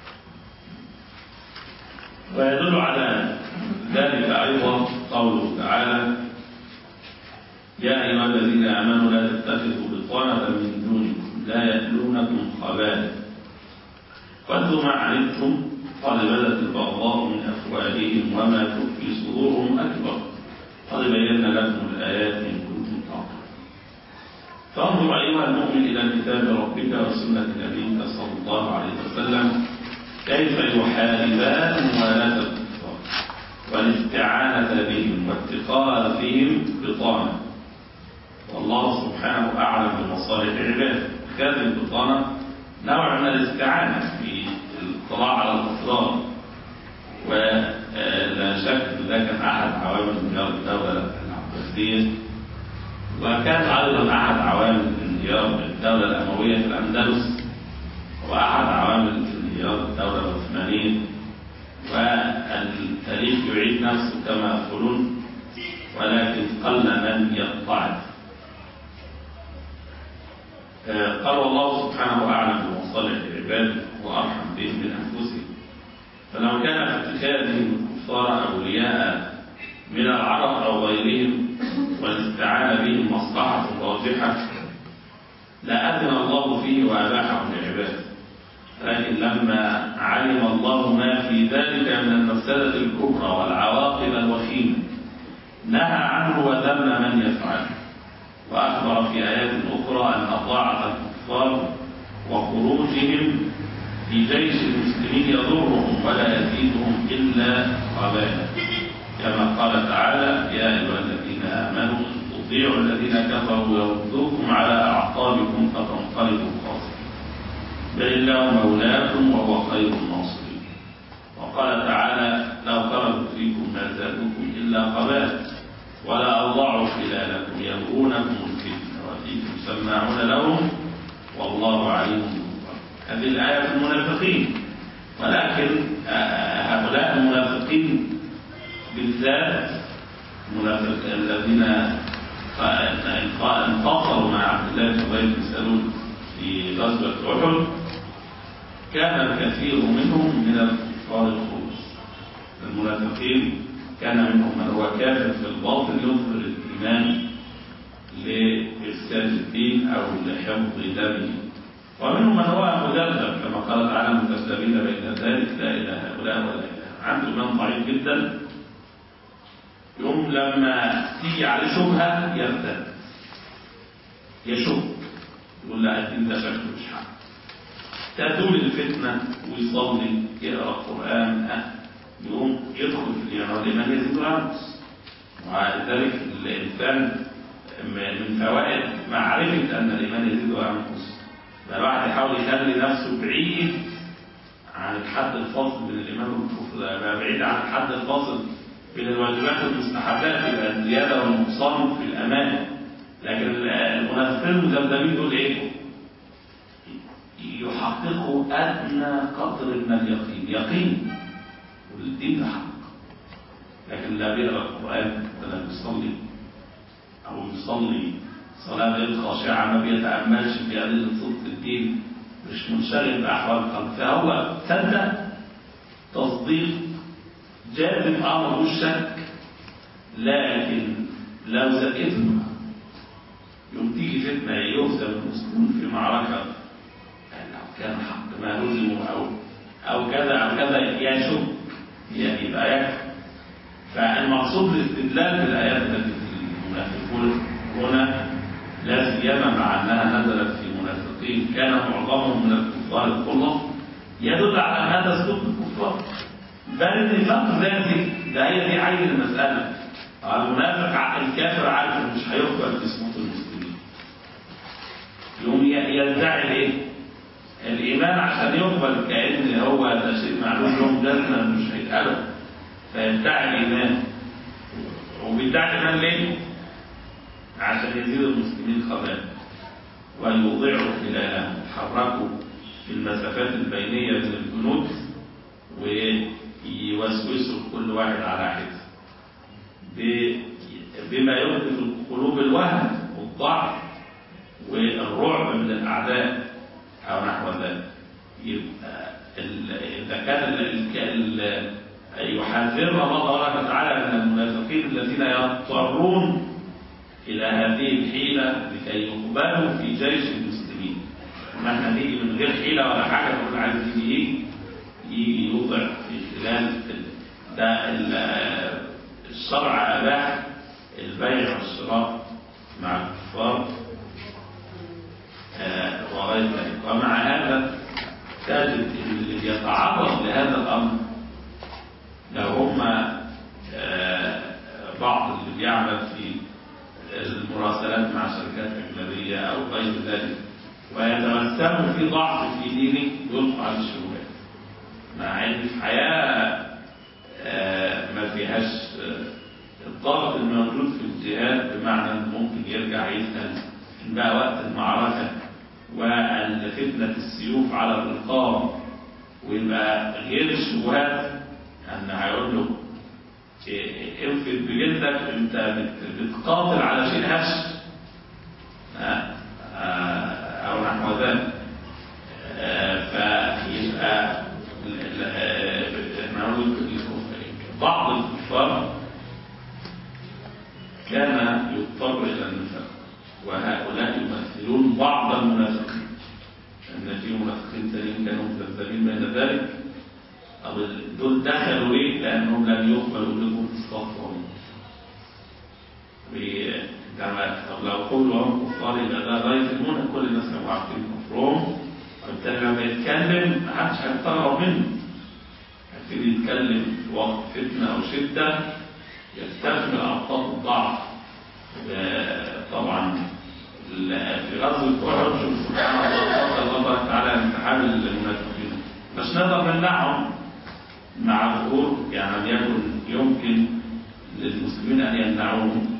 ويدل على ذلك أيضا قوله تعالى يا أيها الذين آمنوا لا تتخذوا بطانة من دونكم لا يألونكم خبالا ودوا ما عنتم قد بدت البغضاء من أفواههم وما تخفي صدورهم أكبر قد بينا لكم الآيات إن كنتم فانظر أيها المؤمن إلى كتاب ربك وسنة نبيك صلى الله عليه وسلم كيف يحاربان موالاة الكفار والاستعانة بهم واتخاذهم بطانة والله سبحانه أعلم بمصالح عباده كانت البطانة نوع من الاستعانة في الاطلاع على الأسرار ولا شك أن ده كان أحد عوامل انهيار الدولة العباسية وكان أيضا أحد عوامل انهيار الدولة الأموية في الأندلس وأحد عوامل انهيار الدولة العثمانية والتاريخ يعيد نفسه كما يقولون ولكن قل من يتعظ قال الله سبحانه أعلم بمصالح العباد وأرحم بهم من أنفسهم فلو كان في اتخاذهم الكفار أولياء من العرب أو غيرهم والاستعانة بهم مصلحة راجحة لأذن الله فيه وأباحه لعباده لكن لما علم الله ما في ذلك من المفسدة الكبرى والعواقب الوخيمة نهى عنه وذم من يفعله وأخبر في آيات أخرى أن طاعة الكفار وخروجهم في جيش المسلمين يضرهم ولا يزيدهم إلا وبالا كما قال تعالى يا أيها الذين آمنوا تطيعوا الذين كفروا يردوكم على أعقابكم فتنقلبوا خاسرين بل الله مولاكم وهو خير الناصرين وقال تعالى لو خرجوا فيكم ما زادوكم إلا قبالا ولا أضاعوا خلالكم يبغونكم الفتنة وفيكم سماعون لهم والله عليم بالظالمين هذه الآية في المنافقين ولكن هؤلاء المنافقين بالذات المنافق الذين انفصلوا مع عبد الله بن ابي بن سلول في غزوة أحد كان الكثير منهم من الكفار الخلص المنافقين كان منهم من هو كافر في الباطن يظهر الإيمان لإفساد الدين أو لحفظ دمه ومنهم من هو مذبذب كما قال تعالى مذبذبين بين ذلك لا إله هؤلاء ولا إله عنده إيمان ضعيف جدا يوم لما تيجي عليه شبهة يرتد يشك يقول لا الدين ده شكله مش حق تدول الفتنة ويصلي يقرأ القرآن أه يقوم يدخل في الإيمان والإيمان يزيد وينقص ولذلك الإنسان من فوائد معرفة أن الإيمان يزيد وينقص الواحد يحاول يخلي نفسه بعيد عن الحد الفاصل بين الإيمان والكفر يبقى بعيد عن الحد الفاصل بين الواجبات والمستحبات يبقى الزيادة والنقصان في الأمان لكن المنافقين المذبذبين دول إيه؟ يحققوا أدنى قدر من اليقين يقين والدين ده حق لكن لا بيقرا القران ولا بيصلي او يصلي صلاه غير خاشعه ما بيتاملش في ادله صدق الدين مش منشغل باحوال القلب فهو صدق تصديق جازم امر الشك لكن لو زقته يوم تيجي فتنه يهزم المسلمون في معركه لو كان حق ما هزموا او او كذا او كذا يشك يعني يبقى يكفي فالمقصود الاستدلال بالايات التي في المنافقون هنا لا سيما مع انها نزلت في المنافقين كان معظمهم من الكفار الخلص يدل على هذا سلوك الكفار بل النفاق ذاتي ده هي دي عين المساله المنافق الكافر عارف انه مش هيقبل في صمود المسلمين يوم يدعي الايه؟ الإيمان عشان يقبل كأن هو ده شيء معلوم لهم جنة مش هيتقبل فيدعي الإيمان وبيدعي الإيمان ليه؟ عشان يزيد المسلمين خبال ويوضعوا خلالهم يتحركوا في المسافات البينية من الجنود ويوسوسوا كل واحد على حده بما يلقي في قلوب الوهن والضعف والرعب من الأعداء أو نحو ذلك يبقى إذا كان يحذرنا الله تبارك وتعالى من المنافقين الذين يضطرون إلى هذه الحيلة لكي يقبلوا في جيش المسلمين ما احنا نيجي من غير حيلة ولا حاجة نقول عايز يجي ايه يجي يوضع في خلال ده الشرع أباح البيع والشراء مع الكفار غير ذلك ومع هذا تجد اللي يتعرض لهذا الأمر لو هم آه، بعض اللي بيعمل في المراسلات مع شركات أجنبية أو غير ذلك ويتمثل في ضعف في دينه يلقى على الشبهات مع ان في حياة آه، ما فيهاش آه، الضغط الموجود في الجهاد بمعنى انه ممكن يرجع يسأل إن بقى وقت المعركة وأن فتنة السيوف على الرقاب ويبقى غير الشبهات أن هيقول له إيه، انفد بجلدك انت بت- بتقاتل على شيء هش آه، آه، او نحو ذلك آه، فيبقى ال- ال- آه، احنا نقول الكفار- بعض الكفار كان يضطر الى النفاق وهؤلاء يمثلون بعض المنافقين ان في منافقين ثانيين كانوا مذبذبين بين ذلك طب دول دخلوا ليه؟ لانهم لم يقبلوا منهم استغفروا طب لو قولوا هم كفار يبقى ده غايه المنى كل الناس كانوا عارفين كفرهم وبالتالي لما يتكلم محدش هيستغرب منه هيبتدي يتكلم في وقت فتنه او شده يستكمل أبطال الضعف آه، طبعا ال- في غزوة أحد شوف سبحان الله قال الله تعالى امتحان المنافقين مش نقدر نمنعهم مع ظهور يعني لم يكن يمكن للمسلمين أن يمنعوهم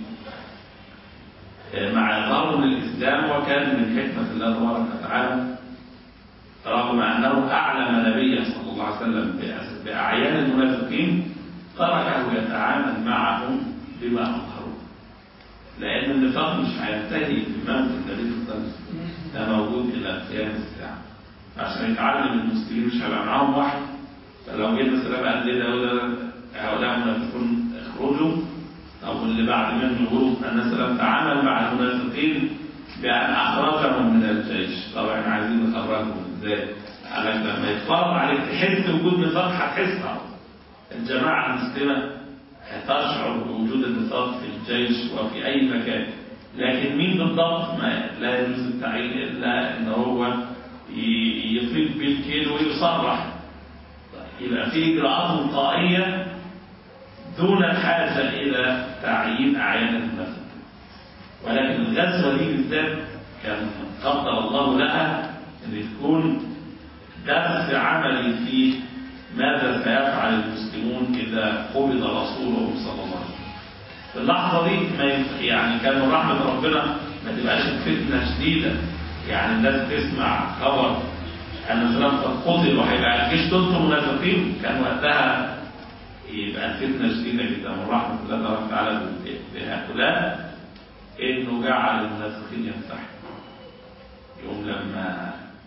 آه، مع إظهارهم للإسلام وكان من حكمة الله تبارك وتعالى رغم أنه أعلم نبيا صلى الله عليه وسلم بأس- بأعيان المنافقين تركه يتعامل معهم بما أظهروا لأن النفاق مش هينتهي بموت النبي صلى الله عليه وسلم ده موجود إلى قيام الساعة عشان يتعلم المسلمين مش هيبقى معاهم واحد فلو جينا السلام قال لنا هؤلاء هؤلاء منافقون اخرجوا طب واللي بعد منهم يقولوا أن سلام تعامل مع المنافقين بأن أخرجهم من الجيش طب احنا عايزين نخرجهم ازاي؟ قال لك لما يتفرض عليك تحس وجود نفاق هتحسها الجماعة المسلمة تشعر بوجود النفاق في الجيش وفي أي مكان لكن مين بالضبط ما لا يجوز التعيين إلا أن هو ي- يطيب بالكيل ويصرح يبقى في إجراءات وقائية دون الحاجة إلى تعيين أعيان المنافق ولكن الغزوة دي بالذات كان قدر الله لها أن تكون درس عملي في ماذا سيفعل المسلمون إذا قبض رسولهم صلى الله عليه وسلم في اللحظة دي ما ينف- يعني كان من رحمة ربنا ما تبقاش الفتنة شديدة يعني الناس تسمع خبر أن سلام قد قتل وهيبقى الجيش ضد منافقين كان وقتها يبقى الفتنة شديدة جدا من رحمة الله تبارك وتعالى بهؤلاء إنه جعل المنافقين ينسحبوا يوم لما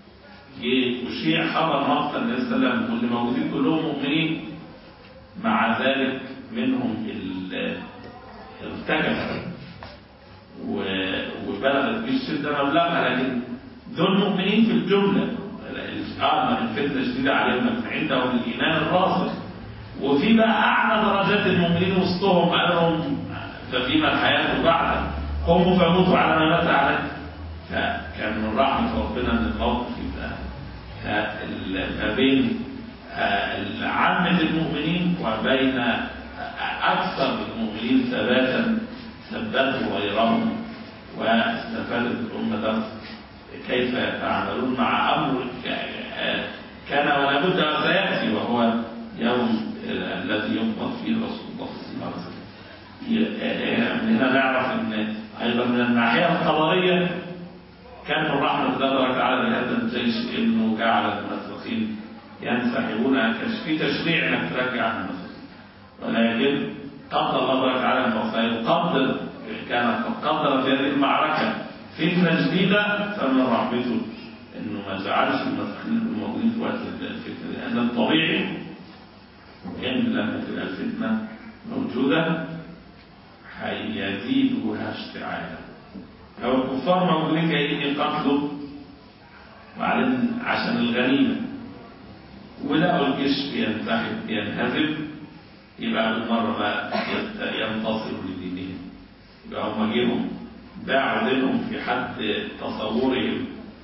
جه وشيع خبر مقتل النبي صلى الله عليه وسلم واللي موجودين كلهم مؤمنين مع ذلك منهم اللي ارتجف و- وبلغت به الشده مبلغها لكن دول مؤمنين في الجمله اه ما الفتنه شديده عليهم لكن عندهم الايمان الراسخ وفي بقى اعلى درجات المؤمنين وسطهم قال لهم ففيما الحياه بعد قوموا فموتوا على ما مات عليه فكان من رحمه ربنا ان الموقف يبقى ال- ما بين آه، عامة المؤمنين وبين أكثر المؤمنين ثباتا ثبتوا غيرهم واستفادت الأمة درس كيف يتعاملون مع أمر ك- كان ولا بد وسيأتي وهو يوم الذي يقبض فيه رسول الله صلى الله عليه وسلم ي- من هنا نعرف ان ايضا من الناحيه القضائيه كان من رحمة الله تبارك وتعالى لهذا الجيش انه جعل المنافقين ينسحبون كش- في تشريع انك ترجع المنافقين ولكن قدر الله تبارك وتعالى انه سيقدر كان قد قدر في هذه المعركة فتنة جديدة فمن رحمته انه ما جعلش المنافقين يكونوا موجودين في وقت الفتنة لان الطبيعي ان لما تبقى الفتنة موجودة هيزيدها اشتعالا لو الكفار موجودين جايين يقتلوا وبعدين عشان الغنيمة ولقوا الجيش بينسحب بينهزم يبقى بالمرة بقى يت- ينتصروا لدينهم يبقى هم جيهم باعوا دينهم في حد تصورهم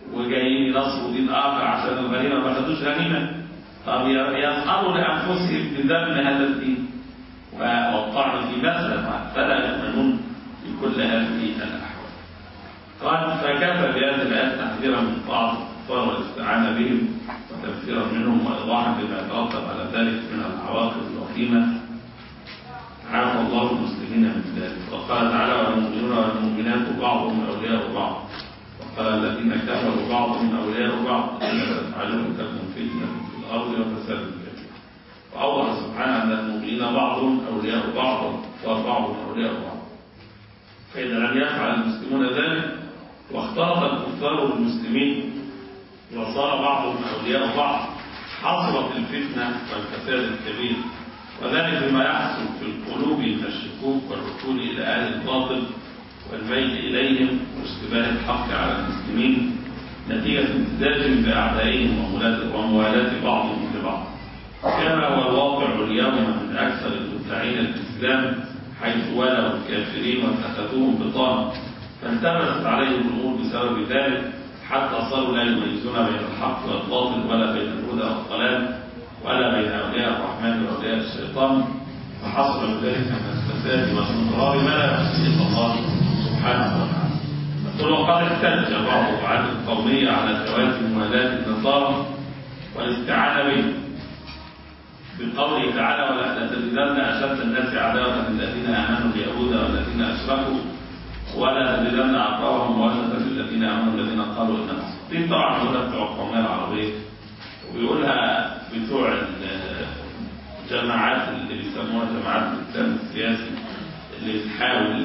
وجايين ينصروا دين آخر عشان الغنيمة ما خدوش غنيمة طب يظهروا لأنفسهم بذم هذا الدين والطعن في مثل فلا يؤمنون بكل هذه الأحوال قال فكفى بهذه الآيات تحذيرا من طاعة الكفار والاستعانة بهم وتفسيرا منهم وإيضاحا بما يترتب على ذلك من العواقب الوخيمة عافى الله المسلمين من ذلك وقال تعالى والمؤمنون والمؤمنات بعضهم أولياء بعض وقال الذين كفروا بعضهم أولياء بعض إلا تفعلوا تكن فتنة في الأرض وفساد كبير وأوضح سبحانه أن المؤمنين بعضهم أولياء بعض والكفار بعضهم أولياء بعض فإذا لم يفعل المسلمون ذلك واختلط الكفار بالمسلمين وصار بعضهم أولياء بعض حصلت الفتنة والفساد الكبير وذلك بما يحصل في القلوب من الشكوك والركون إلى أهل الباطل والميل إليهم واشتباه الحق على المسلمين نتيجة امتدادهم بأعدائهم وموالاة بعضهم لبعض كما هو الواقع اليوم من أكثر المدعين الإسلام حيث والوا الكافرين واتخذوهم بطانا فالتبست عليهم الأمور بسبب ذلك حتى صاروا لا يميزون بين الحق والباطل ولا بين الهدى والضلال ولا بين أولياء الرحمن وأولياء الشيطان فحصل بذلك من الفساد والاضطراب ما لا يحسن الله سبحانه وتعالى يقول وقد احتج بعض الدعاة القومية على جواز موالاة النصارى والاستعانة بهم بقوله تعالى ولا تجدن أشد الناس عداوة للذين آمنوا اليهود والذين أشركوا ولا تجدن أقربهم مودة للذين آمنوا الذين قالوا إننا دي طبعا هنا بتوع القومية العربية وبيقولها بتوع الجماعات اللي بيسموها جماعات الإسلام السياسي اللي بتحاول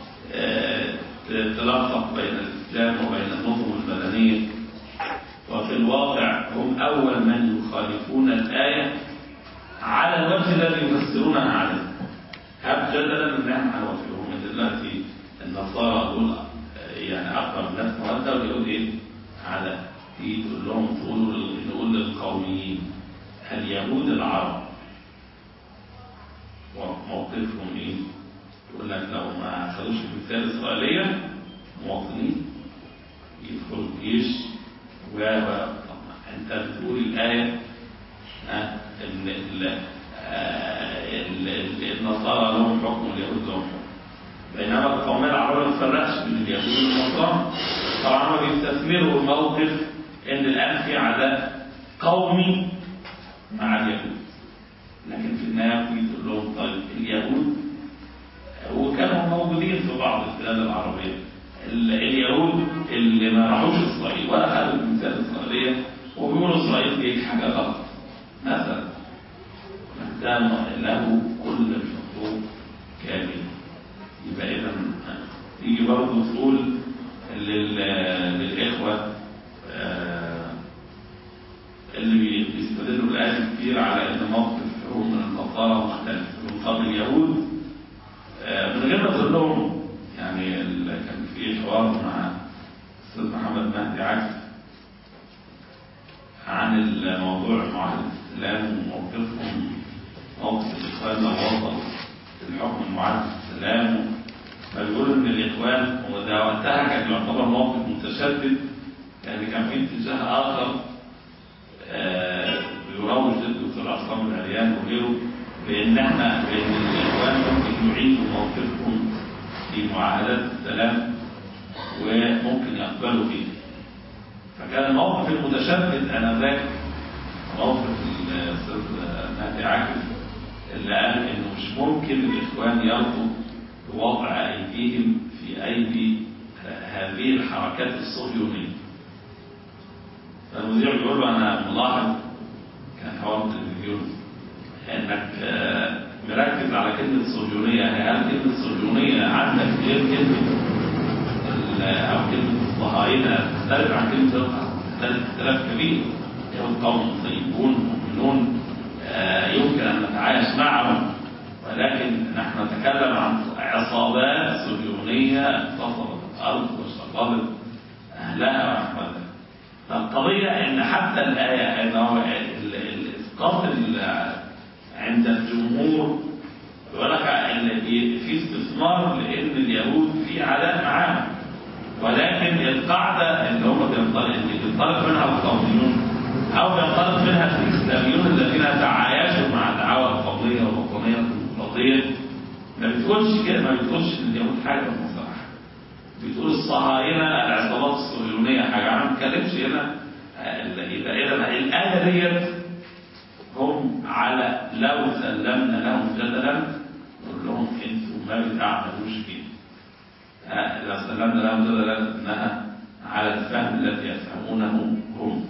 تلصق بين الإسلام وبين النظم المدنية وفي الواقع هم أول من يخالفون الآية على الوجه الذي يفسرونها عليه هب جدلا ان احنا هنوافقهم ان دلوقتي النصارى دول يعني اقرب الناس موده واليهود ايه؟ على تيجي تقول لهم تقولوا نقول للقوميين اليهود العرب وموقفهم ايه؟ يقول لك لو ما خدوش الجنسيه الاسرائيليه مواطنين يدخلوا الجيش و انت بتقول الايه ان النصارى لهم حكم واليهود لهم حكم بينما القومية العربية ما تفرقش بين اليهود والنصارى طبعا هم بيستثمروا الموقف ان الان في عداء قومي مع اليهود لكن في النهاية في تقول لهم طيب اليهود وكانوا موجودين في بعض البلاد العربية اليهود اللي ما راحوش اسرائيل ولا خدوا الجنسية الاسرائيلية وبيقولوا اسرائيل دي حاجة غلط مثلا دام له كل الحقوق كاملة يبقى إذا تيجي برضه تقول للإخوة اللي بيستدلوا الآية كتير على إن موقف هم من النصارى مختلف من قبل اليهود من غير ما تقول لهم يعني كان في حوار مع الأستاذ محمد مهدي عكس عن الموضوع معاهدة الإسلام وموقفهم موقف الإخوان ووصل الحكم المعاهدة الإسلام فبيقولوا إن الإخوان وده وقتها كان يعتبر موقف متشدد يعني كان في اتجاه آخر بيروج ضد دكتور عصام العريان وغيره بإن إحنا بإن الإخوان ممكن يعيدوا موقفهم في معاهدات السلام وممكن يقبلوا فيه فكان الموقف المتشدد انذاك موقف الاستاذ مهدي عاكف اللي قال انه مش ممكن الاخوان يرضوا بوضع ايديهم في ايدي هذه الحركات الصهيونيه فالمذيع بيقول له انا ملاحظ كان حوار تلفزيون انك مركز على كلمه صهيونيه هل كلمه صهيونيه عندك غير كلمه او كلمه الصهاينه تختلف عن كلمه القى تختلف اختلاف كبير يهود قوم طيبون مؤمنون يمكن ان نتعايش معهم ولكن نحن نتكلم عن عصابات صهيونيه اغتصبت الارض واشتغلت اهلها ونحو ذلك فالقضيه ان حتى الايه ان هو الاسقاط عند الجمهور يقول لك في استثمار لان اليهود في عداء معاهم ولكن القاعدة اللي هم بينطلق اللي بينطلق منها القوميون أو بينطلق منها الإسلاميون الذين تعايشوا مع الدعاوى القومية والوطنية والديمقراطية ما بتقولش كده ما بتقولش اليهود حاجة والنصارى حاجة بتقول الصهاينة العصابات الصهيونية حاجة أنا ما بتكلمش هنا يبقى إذا الآية ديت هم على لو سلمنا لهم جدلا نقول لهم انتوا ما بتعملوش كده لو سلمنا لهم جدلا انها على الفهم الذي يفهمونه هم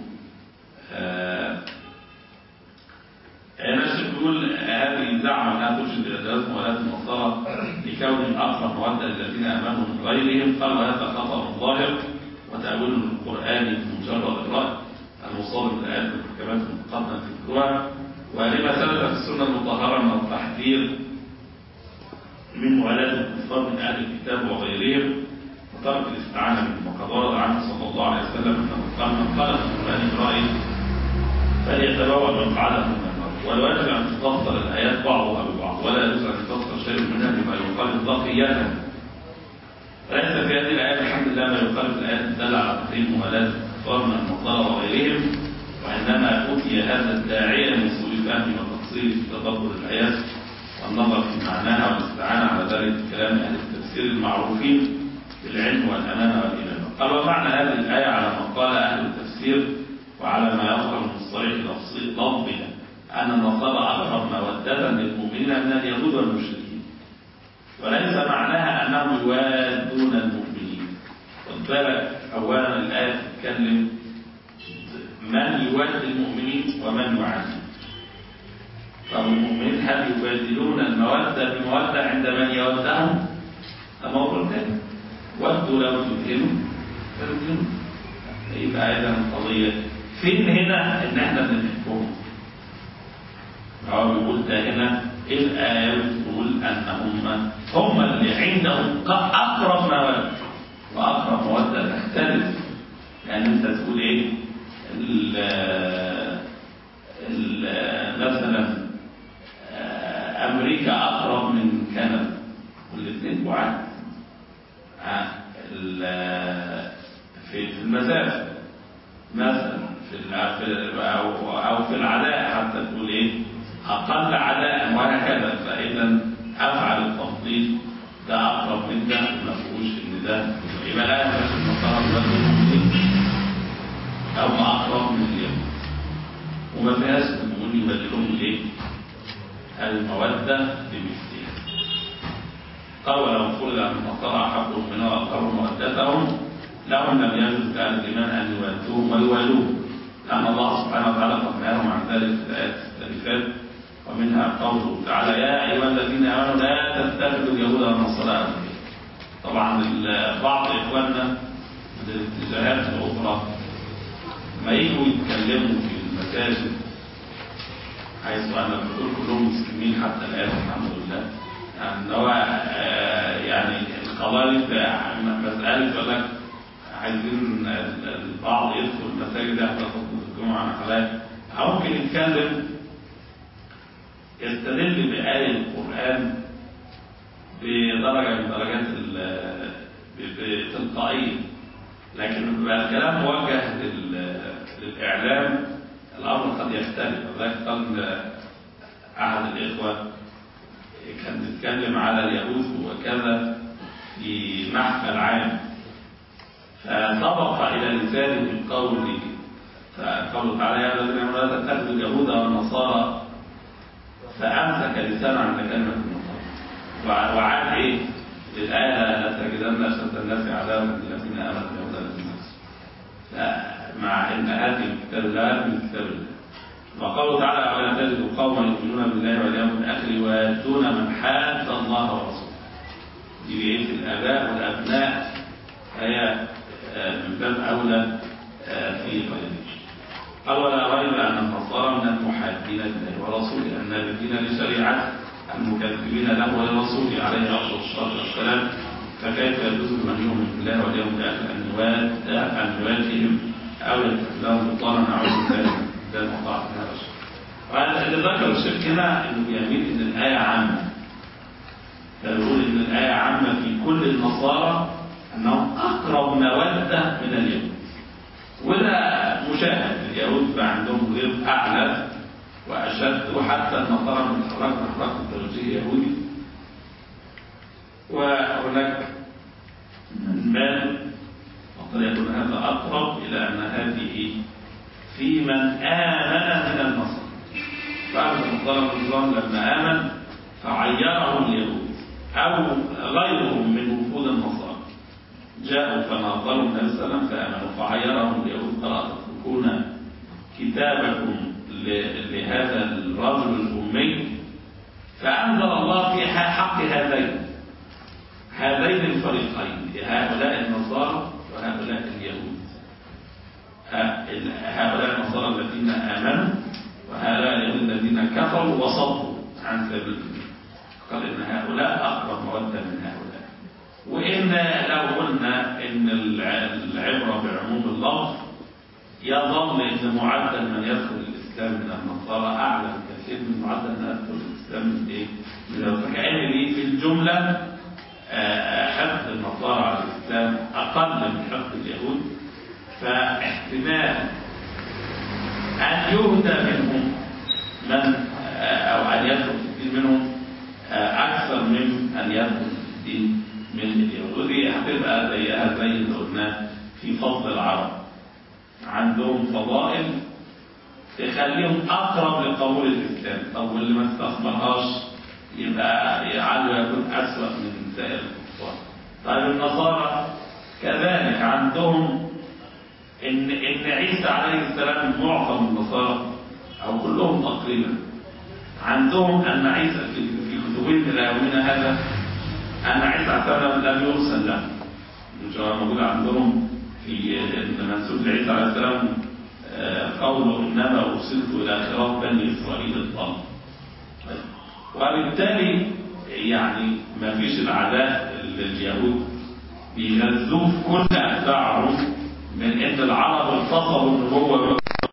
هنا الشيخ بيقول هذه زعم انها ترشد الى جواز موالاه النصارى لكونهم اقرب موده للذين امنوا من غيرهم قال وهذا خطا ظاهر وتاويل القران بمجرد الراي المصاب بالايات والحكمات المتقدمه ذكرها ولما ثبت في السنه المطهره من التحذير من موالاه الكفار من اهل الكتاب وغيرهم وترك الاستعانه بهم وقد ورد عنه صلى الله عليه وسلم انه قال من قال في القران براي فليتبوأ مقعده من النار والواجب ان تفسر الايات بعضها ببعض ولا يجوز ان تفسر شيء منها بما يخالف بقيتها وليس في هذه الايات الحمد لله ما يخالف الايات الداله على تحريم موالاه الكفار من النصارى وغيرهم وإنما أوتي هذا الداعية من سوء الفهم والتقصير في تدبر الآيات والنظر في معناها والاستعانة على ذلك كلام أهل التفسير المعروفين بالعلم والأمانة والإيمان قال ومعنى هذه الآية على ما قال أهل التفسير وعلى ما يظهر من الصريح لفظها أن النصارى أقرب مودة للمؤمنين من اليهود والمشركين وليس معناها أنهم يوادون المؤمنين خد بالك أولا الآية تتكلم من يوادي المؤمنين ومن يعادي فالمؤمنين هل يبادلون المودة بمودة عند من يودهم ده موضوع تاني ودوا لو تدهنوا فيدهنوا يبقى إذا القضية فين هنا إن إحنا بنحكمهم هو بيقول ده هنا الآية بتقول أن هم هم اللي عندهم أقرب مودة وأقرب مودة تختلف يعني أنت تقول إيه ال ال مثلا أمريكا أقرب من كندا والاثنين بعاد في المسافة مثلا في أو أو في العداء حتى تقول إيه أقل عداء وهكذا فإذا أفعل التفضيل ده أقرب من ده ما فيهوش إن ده يبقى لا يفعل النصارى المسلمين أو أقرب من اليمن وما فيهاش نقول يبدلهم إيه المودة بمثلها قال ولو فرض أن النصارى أحبهم من وأقروا مودتهم لهم لم يجوز لأهل الإيمان أن يودوهم ويوالوهم لأن الله سبحانه وتعالى قد نهاهم عن ذلك في الآيات السالفات ومنها قوله تعالى يا أيها الذين آمنوا لا تتخذوا اليهود والنصارى أولياء طبعا بعض إخواننا من الاتجاهات الأخرى ما يجوا يتكلموا في المساجد حيث أن الحضور كلهم مسلمين حتى الآن الحمد لله يعني هو يعني القضايا مسألة يقول لك عايزين البعض يدخل المساجد يحضر خطبة الجمعة عن حالات أو ممكن يتكلم يستدل بآية القرآن بدرجة من درجات بتلقائية لكن بقى الكلام موجه للإعلام الأمر قد يختلف ذلك قال أحد الإخوة كان بيتكلم على اليهود وكذا في محفل عام فسبق إلى لسانه القول فقوله تعالى يا الذين آمنوا لا تتخذوا اليهود والنصارى فأمسك لسانه عند كلمة النصارى وعاد إيه؟ للآية لا تجدن أشد الناس عذابا للذين آمنوا اليهود والنصارى لا مع ان هذه الكتاب لا من كتاب الله وقوله تعالى ولا تجد قوما يؤمنون بالله واليوم الاخر يوادون من حاد الله ورسوله دي بقيه الاباء والابناء هي من باب اولى في غيره قال ولا ريب ان النصارى من المحادين لله ورسوله النابذين لشريعته المكذبين له ولرسوله عليه افضل الصلاه والسلام فكيف يجوز لمن يؤمن بالله واليوم الاخر ان يواد ان يواجههم او يتخذ لهم بطانا اعوذ بالله من وقعت هذا الشيء. واللي ذكر الشيخ هنا انه بيميل ان الايه عامه. فيقول ان الايه عامه في كل النصارى انهم اقرب موده من التصوير أعلى وأشد وحتى النصارى من حراك حراك التوجيه يهودي وهناك من بال وقد يكون هذا أقرب إلى أن هذه في من آمن من النصارى بعد النصارى النظام لما آمن فعيرهم اليهود أو غيرهم من وفود النصارى جاءوا فناظروا النبي صلى الله عليه وسلم فآمنوا فعيرهم اليهود قال تتركون كتابكم ل- لهذا الرجل الأمي فأنزل الله في حق هذين هذين الفريقين هؤلاء النصارى وهؤلاء اليهود ها- هؤلاء النصارى الذين آمنوا وهؤلاء اليهود الذين كفروا وصدوا عن سبيل الله قال إن هؤلاء أقرب مودة من هؤلاء وإن لو قلنا إن الع- العبرة بعموم اللفظ يظل إن معدل من يدخل الإسلام من النصارى أعلى بكثير من معدل من يدخل الإسلام من إيه؟ من النصارى كأن دي في الجملة آه، حفظ النصارى على الإسلام أقل من حفظ اليهود فاحتمال أن يهدى منهم من آه، أو أن يدخل في الدين منهم آه، أكثر من أن يدخل في الدين من اليهود ودي هتبقى زيها زي اللي قلناه في فضل العرب عندهم فضائل تخليهم أقرب لقبول الإسلام طب واللي ما استثمرهاش يبقى يعلو يكون أسوأ من سائر الكفار طيب النصارى كذلك عندهم إن إن عيسى عليه السلام معظم النصارى أو كلهم تقريبا عندهم أن عيسى في في كتبهم إلى يومنا هذا أن عيسى عليه السلام لم يرسل له مش هو موجود عندهم في إن منسوب لعيسى عليه السلام آه، قوله إنما أرسلت إلى خراف بني إسرائيل الضال وبالتالي يعني ما فيش العداء اللي اليهود بيغذوه في كل أتباعهم من إن العرب اغتصبوا النبوة